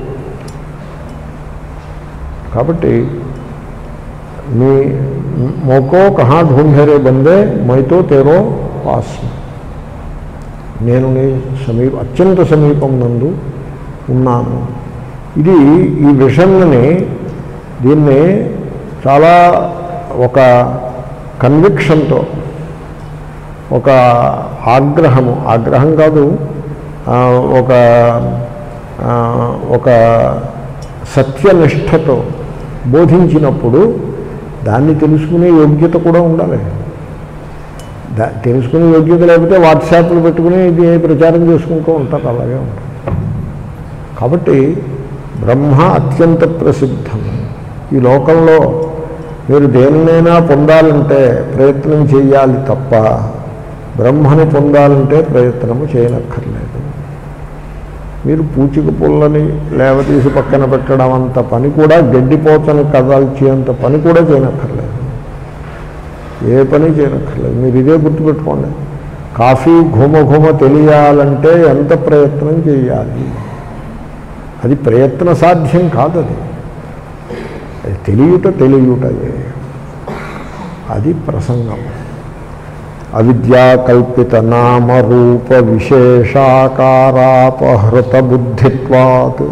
కాబట్టి మీ మోకో కహా ఢూంఢేరే బందే మైతో తేరో పాస్ నేను నీ సమీప అత్యంత సమీపం నందు ఉన్నాను ఇది ఈ విషన్ని దీన్ని చాలా ఒక కన్విక్షన్తో ఒక ఆగ్రహము ఆగ్రహం కాదు ఆ, ఒక ఆ, ఒక సత్యనిష్టతో బోధించినప్పుడు దాన్ని తెలుసుకునే యోగ్యత కూడా ఉండాలి దా తెలుసుకునే యోగ్యత లేకపోతే వాట్సాప్లు పెట్టుకుని ఇది ప్రచారం చేసుకుంటూ ఉంటారు అలాగే ఉంటారు కాబట్టి బ్రహ్మ అత్యంత ప్రసిద్ధం ఈ లోకంలో మీరు దేన్నైనా పొందాలంటే ప్రయత్నం చేయాలి తప్ప బ్రహ్మని పొందాలంటే ప్రయత్నము చేయనక్కర్లేదు మీరు పూచిక పుల్లని లేవతీసి పక్కన పెట్టడం అంత పని కూడా గడ్డిపోతని కదల్చేంత పని కూడా చేయనక్కర్లేదు ఏ పని చేయనక్కర్లేదు మీరు ఇదే గుర్తుపెట్టుకోండి కాఫీ ఘుమ ఘుమ తెలియాలంటే ఎంత ప్రయత్నం చేయాలి అది ప్రయత్న సాధ్యం కాదు అది అది తెలియట తెలియటయే అది ప్రసంగం అవిద్యాకల్పిత నామరూప విశేషాకారాపహృత బుద్ధిత్వాత్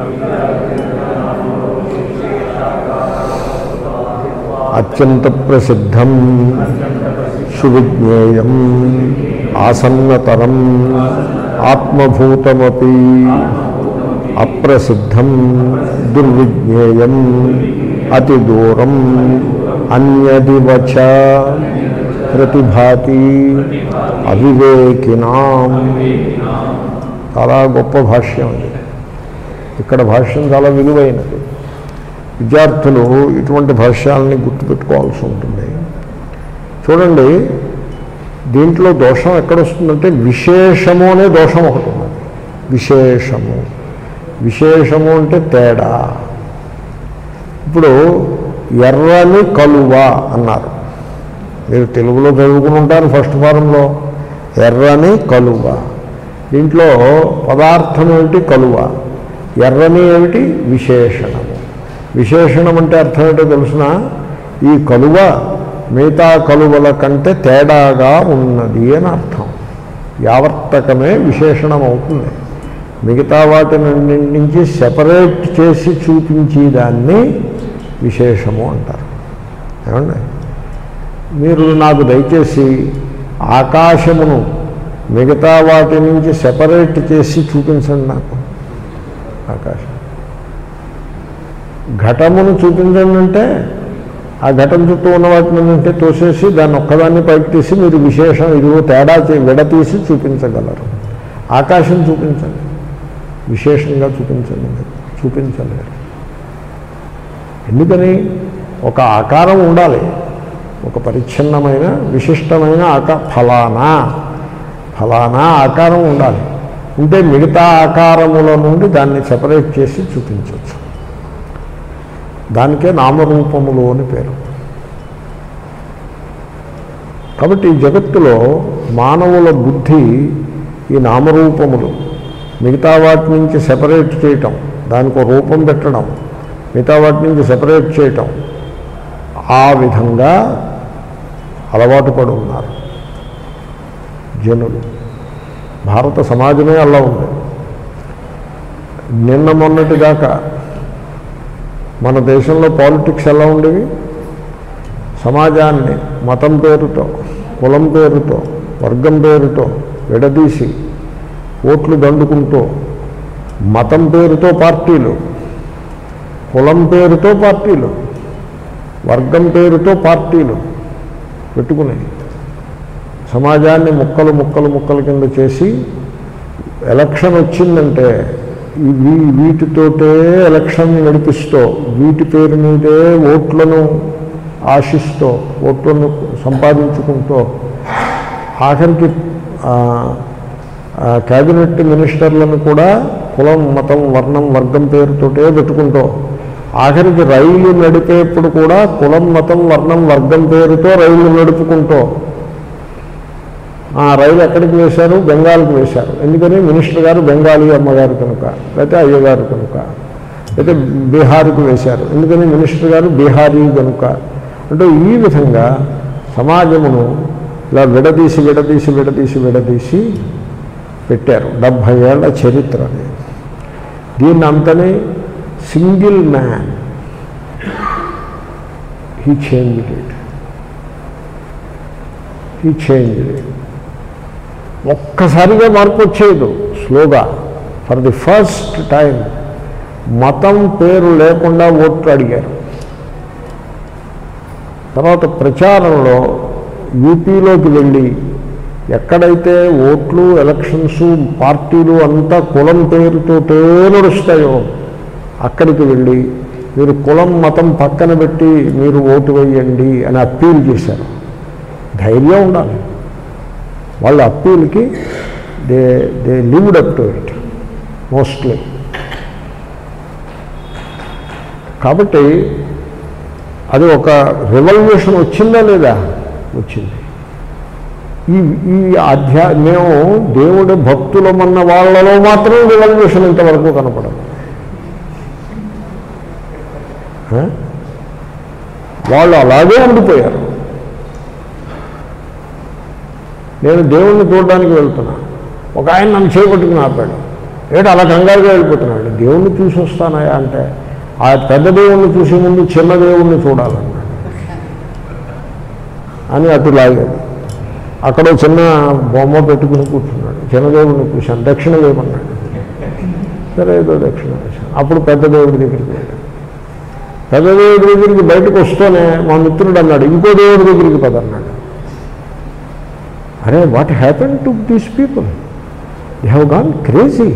అత్యంత ప్రసిద్ధం సువిజ్ఞేయం ఆసన్నతరం ఆత్మభూతమపి అప్రసిద్ధం దుర్విజ్ఞేయం అతి దూరం అన్యదివచ ప్రతిభాతి అవివేకినాం చాలా గొప్ప భాష్యం ఇది ఇక్కడ భాష్యం చాలా విలువైనది విద్యార్థులు ఇటువంటి భాష్యాలని గుర్తుపెట్టుకోవాల్సి ఉంటుంది చూడండి దీంట్లో దోషం ఎక్కడొస్తుందంటే విశేషము అనే దోషం ఒకటి ఉన్నది విశేషము విశేషము అంటే తేడా ఇప్పుడు ఎర్రని కలువ అన్నారు మీరు తెలుగులో చదువుకుని ఉంటారు ఫస్ట్ ఫారంలో ఎర్రని కలువ దీంట్లో పదార్థం ఏమిటి కలువ ఎర్రని ఏమిటి విశేషణము విశేషణం అంటే అర్థం ఏంటో తెలుసిన ఈ కలువ మిగతా కలువల కంటే తేడాగా ఉన్నది అని అర్థం యావర్తకమే విశేషణం అవుతుంది మిగతా వాటిని నుంచి సెపరేట్ చేసి చూపించేదాన్ని విశేషము అంటారు ఏమండి మీరు నాకు దయచేసి ఆకాశమును మిగతా వాటి నుంచి సెపరేట్ చేసి చూపించండి నాకు ఆకాశం ఘటమును చూపించండి అంటే ఆ ఘటం చుట్టూ ఉన్న వాటిని అంటే తోసేసి దాన్ని ఒక్కదాన్ని పైకి తీసి మీరు విశేషం ఇదిగో తేడా చే- విడతీసి చూపించగలరు ఆకాశం చూపించండి విశేషంగా చూపించండి మీరు చూపించలేరు ఎందుకని ఒక ఆకారం ఉండాలి ఒక పరిచ్ఛిన్నమైన విశిష్టమైన ఆకా ఫలానా ఫలానా ఆకారం ఉండాలి ఉంటే మిగతా ఆకారముల నుండి దాన్ని సెపరేట్ చేసి చూపించవచ్చు దానికే నామరూపములు అని పేరు కాబట్టి ఈ జగత్తులో మానవుల బుద్ధి ఈ నామరూపములు మిగతా వాటి నుంచి సెపరేట్ చేయటం దానికి ఒక రూపం పెట్టడం మిగతా వాటి నుంచి సెపరేట్ చేయటం ఆ విధంగా అలవాటు పడి ఉన్నారు జనులు భారత సమాజమే అలా ఉంది నిన్న మొన్నటి దాకా మన దేశంలో పాలిటిక్స్ ఎలా ఉండేవి సమాజాన్ని మతం పేరుతో కులం పేరుతో వర్గం పేరుతో విడదీసి ఓట్లు దండుకుంటూ మతం పేరుతో పార్టీలు కులం పేరుతో పార్టీలు వర్గం పేరుతో పార్టీలు పెట్టుకుని సమాజాన్ని ముక్కలు ముక్కలు ముక్కల కింద చేసి ఎలక్షన్ వచ్చిందంటే ఈ వీ- వీటితోటే ఎలక్షన్ నడిపిస్తూ వీటి పేరు మీదే ఓట్లను ఆశిస్తూ ఓట్లను సంపాదించుకుంటూ ఆఖరికి ఆ, ఆ, క్యాబినెట్ మినిస్టర్లను కూడా కులం మతం వర్ణం వర్గం పేరుతోటే పెట్టుకుంటూ ఆఖరికి రైలు నడిపేప్పుడు కూడా కులం మతం వర్ణం వర్గం పేరుతో రైలు నడుపుకుంటూ ఆ రైలు ఎక్కడికి వేశారు బెంగాల్కి వేశారు ఎందుకని మినిస్టర్ గారు బెంగాలీ అమ్మగారు కనుక లేకపోతే అయ్యగారు కనుక అయితే బీహార్కు వేశారు ఎందుకని మినిస్టర్ గారు బీహారీ కనుక అంటే ఈ విధంగా సమాజమును ఇలా విడదీసి విడదీసి విడదీసి విడదీసి పెట్టారు డెబ్భై ఏళ్ల చరిత్ర అది దీన్ని అంతనే single man he change it he change it ఒక్కసారిగా మార్పు వచ్చేది స్లోగా ఫర్ ది ఫస్ట్ టైం మతం పేరు లేకుండా ఓట్లు అడిగారు తర్వాత ప్రచారంలో యూపీలోకి వెళ్ళి ఎక్కడైతే ఓట్లు ఎలక్షన్స్ పార్టీలు అంతా కులం పేరుతోటే నడుస్తాయో అక్కడికి వెళ్ళి మీరు కులం మతం పక్కన పెట్టి మీరు ఓటు వేయండి అని అప్పీల్ చేశారు ధైర్యం ఉండాలి వాళ్ళ అప్పీల్కి they they lived up to it mostly కాబట్టి అది ఒక రెవల్యూషన్ వచ్చిందా లేదా వచ్చింది ఈ ఈ అధ్యా మేము దేవుడి భక్తులమన్న వాళ్ళలో మాత్రం రెవల్యూషన్ ఇంతవరకు కనపడదు ఆ? వాళ్ళు అలాగే ఉండిపోయారు నేను దేవుణ్ణి చూడడానికి వెళ్తున్నా ఒక ఆయన నన్ను చేపట్టుకుని ఆపాడు ఏంటి అలా కంగారుగా వెళ్ళిపోతున్నాడు దేవుణ్ణి చూసి వస్తానయా అంటే ఆ పెద్ద దేవుణ్ణి చూసే ముందు చిన్న దేవుణ్ణి చూడాలన్నాడు అని అటు లాగాడు అక్కడ ఓ చిన్న బొమ్మ పెట్టుకుని కూర్చున్నాడు చిన్న దేవుడిని చూశాను దక్షిణ వేయమన్నాడు సరే ఏదో దక్షిణ వేశాను అప్పుడు పెద్ద దేవుడి దగ్గరికి వెళ్ళాడు పెద్ద దేవుడి దగ్గరికి బయటకు వస్తూనే మా మిత్రుడు అన్నాడు ఇంకో దేవుడి దగ్గరికి పదన్నాడు అరే what happen to these people they have gone crazy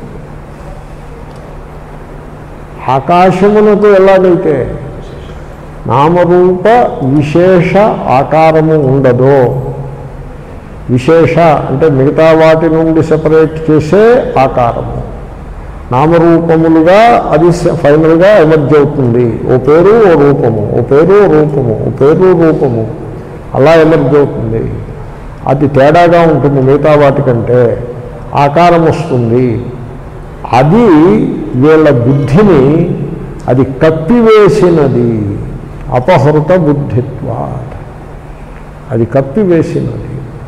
ఆకాశమునకు ఎలాగైతే నామరూప విశేష ఆకారము ఉండదో విశేష అంటే మిగతా వాటి నుండి సెపరేట్ చేసే ఆకారము నామరూపములుగా అది స- ఫైనల్గా ఎమర్జ్ అవుతుంది ఓ పేరు ఓ రూపము ఓ పేరు ఓ రూపము ఓ పేరు రూపము అలా ఎమర్జ్ అవుతుంది అది తేడాగా ఉంటుంది మిగతా వాటికంటే ఆకారం వస్తుంది అది వీళ్ళ బుద్ధిని అది కప్పివేసినది అపహృత బుద్ధిత్వా అది కప్పివేసినది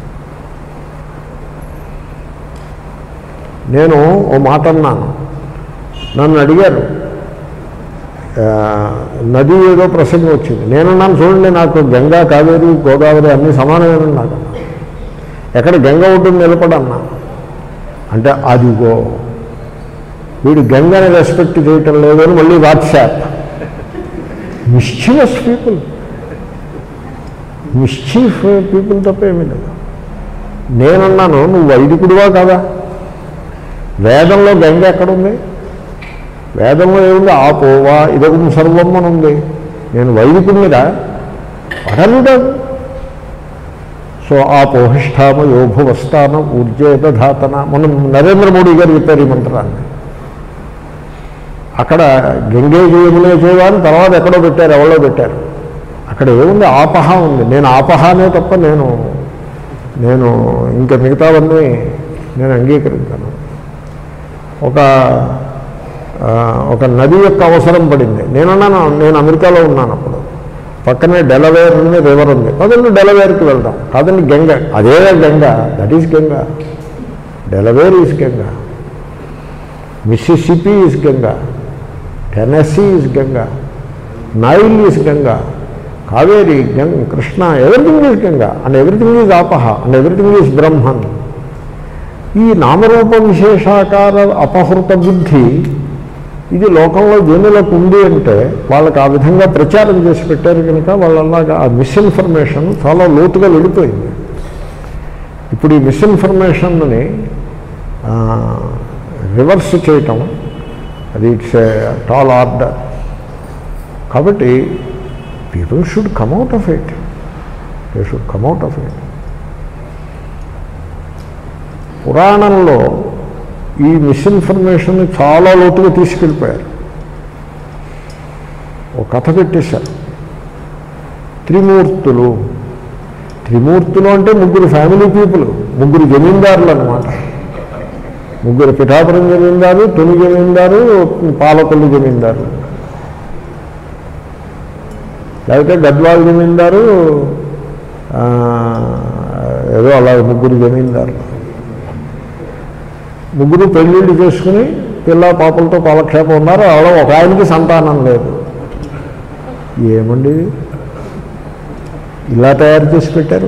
నేను ఓ మాట అన్నాను నన్ను అడిగారు ఆ, నది ఏదో ప్రసంగం వచ్చింది నేనున్నాను చూడండి నాకు గంగా కావేరి గోదావరి అన్నీ సమానమైన నాకు ఎక్కడ గంగ ఉంటుంది నిలబడన్నా అంటే అదిగో వీడు గంగని రెస్పెక్ట్ చేయటం లేదు అని మళ్ళీ WhatsApp mischievous people mischief people తప్ప ఏమీ లేదు నేనున్నాను నువ్వు వైదికుడివా కాదా వేదంలో గంగ ఎక్కడుంది వేదంలో ఏముంది ఆ పోవా ఇదొక సర్వం అని ఉంది నేను వైదికుడినిరా వడలుడా సో ఆ పోహిష్టామ యోభువస్థానం ఊర్జేత ధాతన మనం నరేంద్ర మోడీ గారు చెప్పారు ఈ మంత్రాన్ని అక్కడ గంగే యమునే చేయవాని తర్వాత ఎక్కడో పెట్టారు ఎవరో పెట్టారు అక్కడ ఏముంది ఆపహ ఉంది నేను ఆపహానే తప్ప నేను నేను ఇంకా మిగతావన్నీ నేను అంగీకరించాను ఒక ఆ, ఒక నది యొక్క అవసరం పడింది నేనున్నాను నేను అమెరికాలో ఉన్నాను అప్పుడు పక్కనే డెలవేర్ ఉంది రివర్ ఉంది పదండి డెలవేర్కి వెళ్దాం కాదండి గంగ అదే Ganga that is Ganga Delaware is Ganga Mississippi is Ganga Tennessee is Ganga Nile is Ganga Kaveri Ganga Krishna everything is Ganga and everything is ఆపహ అండ్ ఎవ్రీథింగ్ ఈజ్ బ్రహ్మన్ ఈ నామరూప విశేషాకార అపహృత బుద్ధి ఇది లోకంలో జనులకు ఉంది అంటే వాళ్ళకి ఆ విధంగా ప్రచారం చేసి పెట్టారు కనుక వాళ్ళలాగా ఆ మిస్ఇన్ఫర్మేషన్ చాలా లోతుగా వెళ్ళిపోయింది ఇప్పుడు ఈ మిస్ఇన్ఫర్మేషన్ని రివర్స్ చేయటం అది ఇట్స్ ఏ టాల్ ఆర్డర్ కాబట్టి people should come out of it they should come out of it పురాణంలో ఈ మిస్ఇన్ఫర్మేషన్ చాలా లోతుగా తీసుకెళ్ళిపోయారు ఒక కథ పెట్టేశారు త్రిమూర్తులు త్రిమూర్తులు అంటే ముగ్గురు ఫ్యామిలీ పీపుల్ ముగ్గురు జమీందారులు అనమాట ముగ్గురు పిఠాపురం జమీందారు తొలి జమీందారు పాలకొల్లు జమీందారు లేకపోతే గద్వాల జమీందారు ఆ, ఏదో అలా ముగ్గురు జమీందారులు ముగ్గురు పెళ్ళిళ్ళు చేసుకుని పిల్ల పాపలతో కాలక్షేపం ఉన్నారు అలా ఒక ఆయనకి సంతానం లేదు ఏమండి ఇది? ఇలా తయారు చేసి పెట్టారు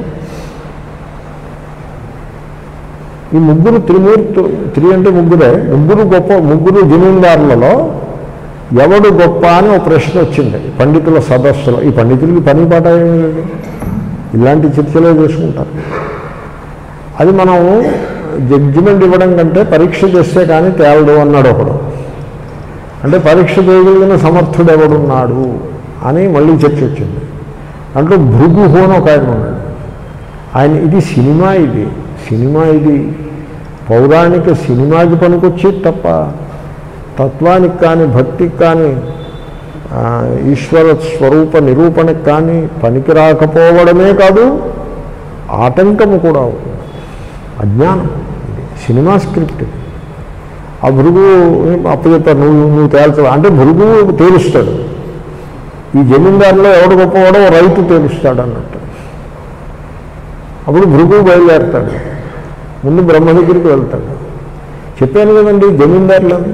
ఈ ముగ్గురు త్రిమూర్తు త్రి అంటే ముగ్గురే ముగ్గురు గొప్ప ముగ్గురు జమీందారులలో ఎవడు గొప్ప అని ఒక ప్రశ్న వచ్చింది పండితుల సదస్సులో ఈ పండితులకి పని పాట ఏమీ లేదు ఇలాంటి చర్చలే చేసుకుంటారు అది మనం జడ్జిమెంట్ ఇవ్వడం కంటే పరీక్ష చేస్తే కానీ తేలడు అన్నాడు ఒకడు అంటే పరీక్ష చేయగలిగిన సమర్థుడు ఎవడున్నాడు అని మళ్ళీ చర్చ వచ్చింది దాంట్లో భృగుహు అని ఒక ఆయన ఉన్నాడు ఆయన ఇది సినిమా ఇది సినిమా ఇది పౌరాణిక సినిమాకి పనికొచ్చేది తప్ప తత్వానికి కానీ భక్తికి కానీ ఆ, ఈశ్వర స్వరూప నిరూపణకి కానీ పనికి రాకపోవడమే కాదు ఆటంకము కూడా అవుతుంది అజ్ఞానం ఇది సినిమా స్క్రిప్ట్ ఇది. ఆ భృగు అప్పచెప్పారు నువ్వు నువ్వు తేల్చవా అంటే భృగు తేలుస్తాడు ఈ జమీందారులో ఎవడు గొప్పవాడో ఓ రైతు తెలుస్తాడు అన్నట్టు అప్పుడు భృగు బయలుదేరతాడు ముందు బ్రహ్మ దగ్గరికి వెళ్తాడు చెప్పాను కదండి జమీందారులని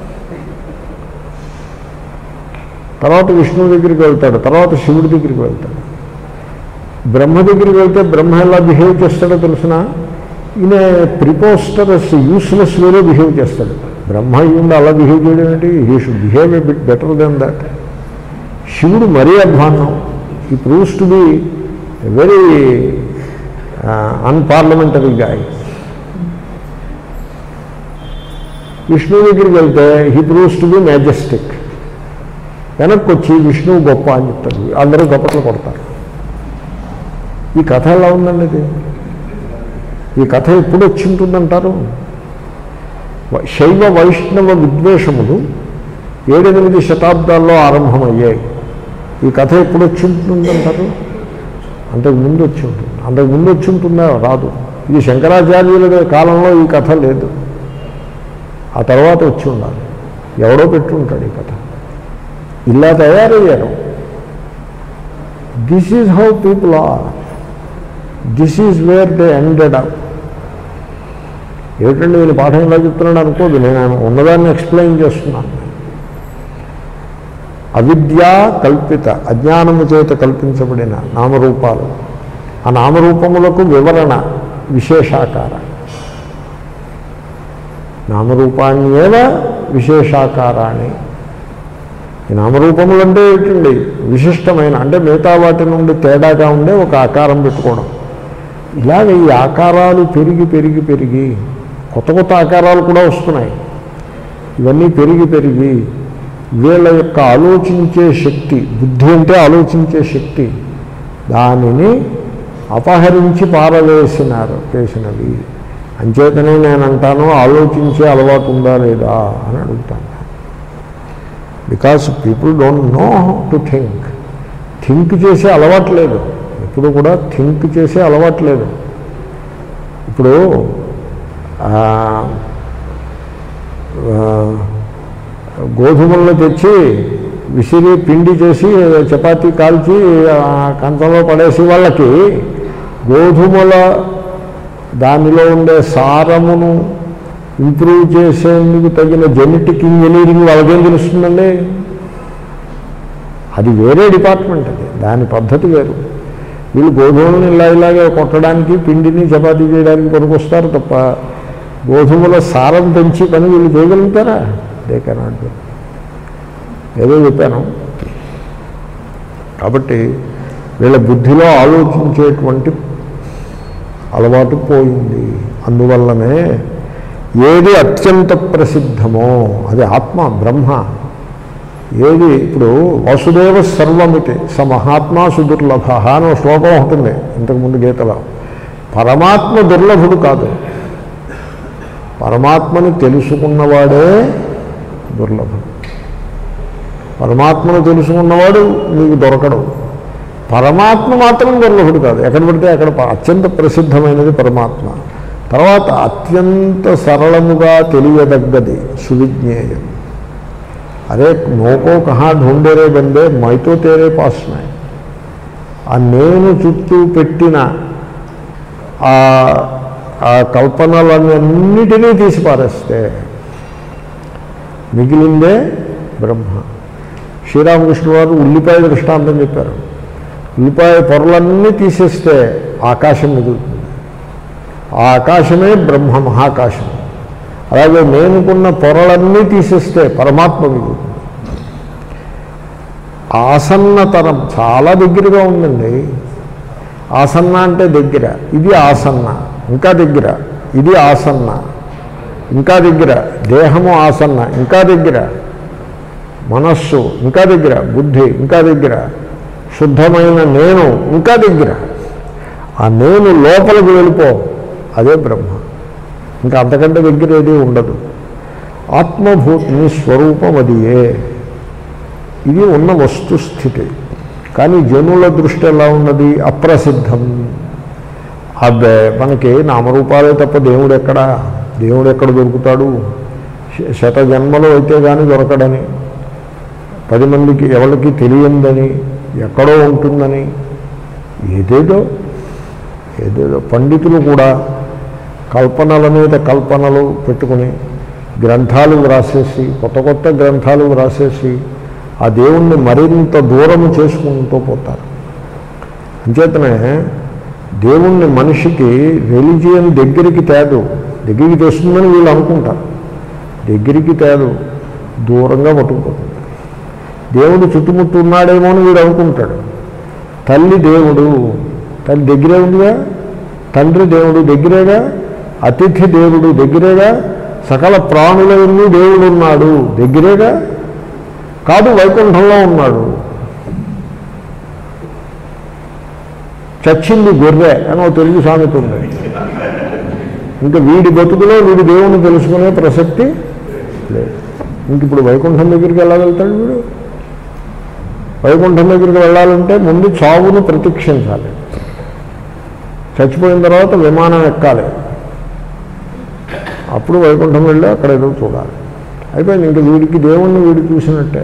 తర్వాత విష్ణువు దగ్గరికి వెళ్తాడు తర్వాత శివుడి దగ్గరికి వెళ్తాడు బ్రహ్మ దగ్గరికి వెళ్తే బ్రహ్మ ఎలా బిహేవ్ చేస్తాడో తెలిసిన ఈయన ప్రిపోస్టరస్ యూస్లెస్ వేలో బిహేవ్ చేస్తాడు బ్రహ్మ అయ్యుండి అలా బిహేవ్ చేయడం ఏంటి he should behave a bit better than that శివుడు మరీ అధ్వాన్నం ఈ proves to be very unparliamentary guy Vishnu దగ్గరికి వెళ్తే he proves to be majestic వెనక్కి వచ్చి విష్ణువు గొప్ప అని చెప్తాడు అందరూ గొప్పట్లు కొడతారు ఈ కథ ఎలా ఉందండి ఇది ఈ కథ ఎప్పుడు వచ్చి ఉంటుందంటారు వ- శైవ వైష్ణవ విద్వేషములు ఏడెనిమిది శతాబ్దాల్లో ఆరంభమయ్యాయి ఈ కథ ఎప్పుడు వచ్చి ఉంటుందంటారు అంతకు ముందు వచ్చి ఉంటుంది అంతకు ముందు వచ్చి ఉంటుందా రాదు ఇది శంకరాచార్యుల కాలంలో ఈ కథ లేదు ఆ తర్వాత వచ్చి ఉండాలి ఎవడో పెట్టి ఉంటాడు ఈ కథ ఇలా తయారయ్యారు this is how people are this is where they ended up ఏమిటండి నేను పాఠం ఇలా చెప్తున్నాడు అనుకోదు నేను ఉన్నదాన్ని ఎక్స్ప్లెయిన్ చేస్తున్నాను అవిద్య కల్పిత అజ్ఞానము చేత కల్పించబడిన నామరూపాలు ఆ నామరూపములకు వివరణ విశేషాకార నామరూపాణ్యేవ విశేషాకారాన్ని ఈ నామరూపములు అంటే ఏంటండి విశిష్టమైన అంటే మిగతా వాటి నుండి తేడాగా ఉండే ఒక ఆకారం పెట్టుకోవడం ఇలాగ ఈ ఆకారాలు పెరిగి పెరిగి పెరిగి కొత్త కొత్త ఆకారాలు కూడా వస్తున్నాయి ఇవన్నీ పెరిగి పెరిగి వీళ్ళ యొక్క ఆలోచించే శక్తి బుద్ధి అంటే ఆలోచించే శక్తి దానిని అపహరించి పారవేసినారు చేసినవి అంచేతనే నేను అంటాను ఆలోచించే అలవాటు ఉందా లేదా అని అడుగుతాను because people don't know to think think చేసే అలవాటు లేదు ఎప్పుడు కూడా థింక్ చేసే అలవాటు లేదు ఇప్పుడు ఆ, ఆ, గోధుమలను తెచ్చి విసిరి పిండి చేసి చపాతీ కాల్చి ఆ కంచంలో పడేసి వాళ్ళకి గోధుమల దానిలో ఉండే సారమును ఇంప్రూవ్ చేసేందుకు తగిన జెనెటిక్ ఇంజనీరింగ్ వాళ్ళకేం తెలుస్తుందండి అది వేరే డిపార్ట్మెంట్ అది దాని పద్ధతి వేరు వీళ్ళు గోధుమలను ఇలా ఇలాగే కొట్టడానికి పిండిని చపాతీ చేయడానికి పనికొస్తారు తప్ప గోధుమల సారం పెంచి పని వీళ్ళు చేయగలుగుతారా దే కెనాట్ ఏదో చెప్పాను కాబట్టి వీళ్ళ బుద్ధిలో ఆలోచించేటువంటి అలవాటు పోయింది అందువల్లనే ఏది అత్యంత ప్రసిద్ధమో అది ఆత్మ బ్రహ్మ ఏది ఇప్పుడు వసుదేవ సర్వమితి స మహాత్మా సుదుర్లభ అని ఒక శ్లోకం ఉంటుంది ఇంతకుముందు గీతలో పరమాత్మ దుర్లభుడు కాదు పరమాత్మని తెలుసుకున్నవాడే దుర్లభుడు పరమాత్మను తెలుసుకున్నవాడు నీకు దొరకడు పరమాత్మ మాత్రం దుర్లభుడు కాదు ఎక్కడ పడితే అక్కడ ప- అత్యంత ప్రసిద్ధమైనది పరమాత్మ తర్వాత అత్యంత సరళముగా తెలియదగ్గది సువిజ్ఞేయం అరే నోకో కహా ఢూండేరే బందే మైతో తేరే పాస్మే ఆ నేను చుట్టూ పెట్టిన ఆ ఆ కల్పనలన్నిటినీ తీసి పారేస్తే మిగిలిందే బ్రహ్మ శ్రీరామకృష్ణ వారు ఉల్లిపాయ దృష్టాంతం చెప్పారు ఉల్లిపాయ పొరలన్నీ తీసేస్తే ఆకాశం మిగులుతుంది ఆ ఆకాశమే బ్రహ్మ మహాకాశం అలాగే నేనుకున్న పొరలన్నీ తీసేస్తే పరమాత్మ మిగులుతుంది ఆసన్నతరం చాలా దగ్గరగా ఉందండి ఆసన్న అంటే దగ్గర ఇది ఆసన్న ఇంకా దగ్గర ఇది ఆసన్న ఇంకా దగ్గర దేహము ఆసన్న ఇంకా దగ్గర మనస్సు ఇంకా దగ్గర బుద్ధి ఇంకా దగ్గర శుద్ధమైన నేను ఇంకా దగ్గర ఆ నేను లోపలికి వెళ్ళిపో అదే బ్రహ్మ ఇంకా అంతకంటే దగ్గర ఏది ఉండదు ఆత్మభూత్ నీ స్వరూపం అది ఏ ఇది ఉన్న వస్తుస్థితి కానీ జనుల దృష్టి ఎలా ఉన్నది అప్రసిద్ధం అబ్బే మనకి నామరూపాలే తప్ప దేవుడు ఎక్కడ దేవుడు ఎక్కడ దొరుకుతాడు శ- శత జన్మలో అయితే కానీ దొరకడని పది మందికి ఎవరికి తెలియందని ఎక్కడో ఉంటుందని ఏదేదో ఏదేదో పండితులు కూడా కల్పనల మీద కల్పనలు పెట్టుకుని గ్రంథాలు వ్రాసేసి కొత్త కొత్త గ్రంథాలు వ్రాసేసి ఆ దేవుణ్ణి మరింత దూరం చేసుకుంటూ పోతారు అంచేతనే దేవుణ్ణి మనిషికి రిలీజియన్ దగ్గరికి తేదు దగ్గరికి తెస్తుందని వీళ్ళు అనుకుంటారు దగ్గరికి తేదు దూరంగా పట్టుకుపోతుంది దేవుడు చుట్టుముట్టు ఉన్నాడేమో అని వీడు అనుకుంటాడు తల్లి దేవుడు తల్లి దగ్గరే ఉందిగా తండ్రి దేవుడు దగ్గరేగా అతిథి దేవుడు దగ్గరేగా సకల ప్రాణుల ఎందు దేవుడు ఉన్నాడు దగ్గరేగా కాదు వైకుంఠంలో ఉన్నాడు చచ్చింది గొర్రె అని ఒక తెలుగు సామెత ఉంది ఇంకా వీడి బతుకులో వీడి దేవుణ్ణి తెలుసుకునే ప్రసక్తి లేదు ఇంక ఇప్పుడు వైకుంఠం దగ్గరికి ఎలా వెళ్తాడు వీడు వైకుంఠం దగ్గరికి వెళ్ళాలంటే ముందు చావును ప్రతీక్షించాలి చచ్చిపోయిన తర్వాత విమానం ఎక్కాలి అప్పుడు వైకుంఠం వెళ్ళి అక్కడ ఏదో చూడాలి అయిపోయింది ఇంక వీడికి దేవుణ్ణి వీడు చూసినట్టే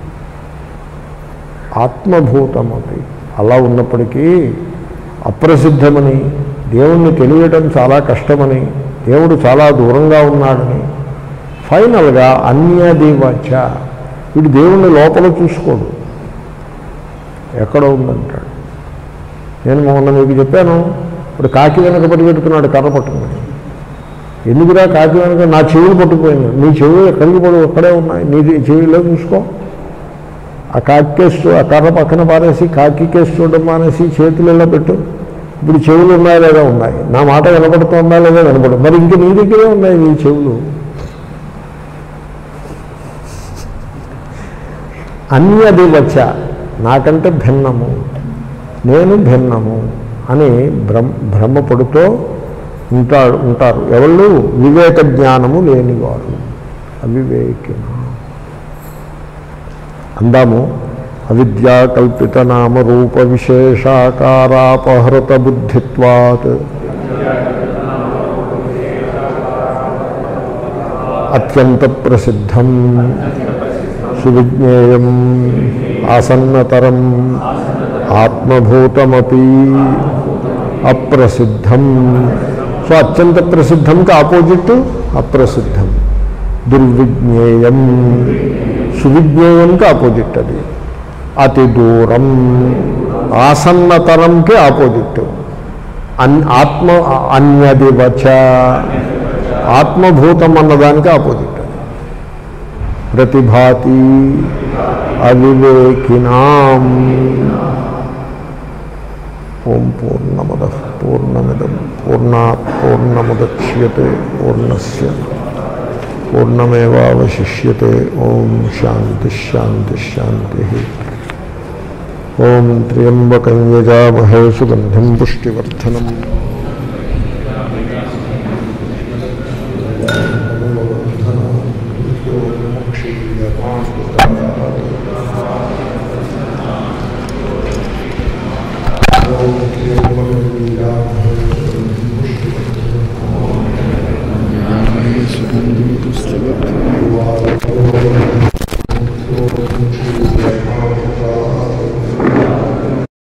ఆత్మభూతమది అలా ఉన్నప్పటికీ అప్రసిద్ధమని దేవుణ్ణి తెలియటం చాలా కష్టమని దేవుడు చాలా దూరంగా ఉన్నాడని ఫైనల్గా అన్యదేవచ వీడు దేవుణ్ణి లోపల చూసుకోడు ఎక్కడో ఉందంటాడు నేను మొన్న మీకు చెప్పాను ఇప్పుడు కాకి వెనక పరిగెడుతున్నాడు కర్ర పట్టుకుని ఎందుకురా కాకి వెనక నా చెవులు పట్టుకుపోయింది నీ చెవులు ఎక్కడికి పడు అక్కడే ఉన్నాయి నీ చెవిలో చూసుకో ఆ కాకి కేసు ఆ కర్ర పక్కన పారేసి కాకి కేసు చూడడం మానేసి చేతులలో పెట్టు ఇప్పుడు చెవులు ఉన్నాయా లేదా ఉన్నాయి నా మాట వినపడుతుందా లేదా వినపడదు మరి ఇంక నీ దగ్గరే ఉన్నాయి నీ చెవులు అన్యది వచ్చ నాకంటే భిన్నము నేను భిన్నము అని భ్రమ భ్రమపడుతూ ఉంటాడు ఉంటారు ఎవళ్ళు వివేక జ్ఞానము లేనివారు అవివేకిన అందాము అవిద్యా కల్పిత నామ రూప విశేషాకారాపహృత బుద్ధిత్వాత్ అత్యంత ప్రసిద్ధం సువిజ్ఞేయం ఆసన్నతరం ఆత్మభూతమపి అప్రసిద్ధం సో అత్యంత ప్రసిద్ధంకి ఆపోజిట్ అప్రసిద్ధం దుర్విజ్ఞేయం సువిజ్ఞేయంకి ఆపోజిట్ అది అతి దూరం ఆసన్నతరంకి ఆపోజిట్ అన్ ఆత్మ అన్యది వచ ఆత్మభూతం అన్నదానికి ఆపోజిట్ అది ప్రతిభాతి అవివేకినాం ఓం పూర్ణమద పూర్ణమిదం పూర్ణాత్ పూర్ణముద్యతే పూర్ణస్య పూర్ణమేవాశిష్యతే ఓం శాంతి శాంతి శాంతి ఓం త్ర్యంబకం యజామహే సుగంధిం పుష్టివర్ధనం సుగంధిం పుస్తకం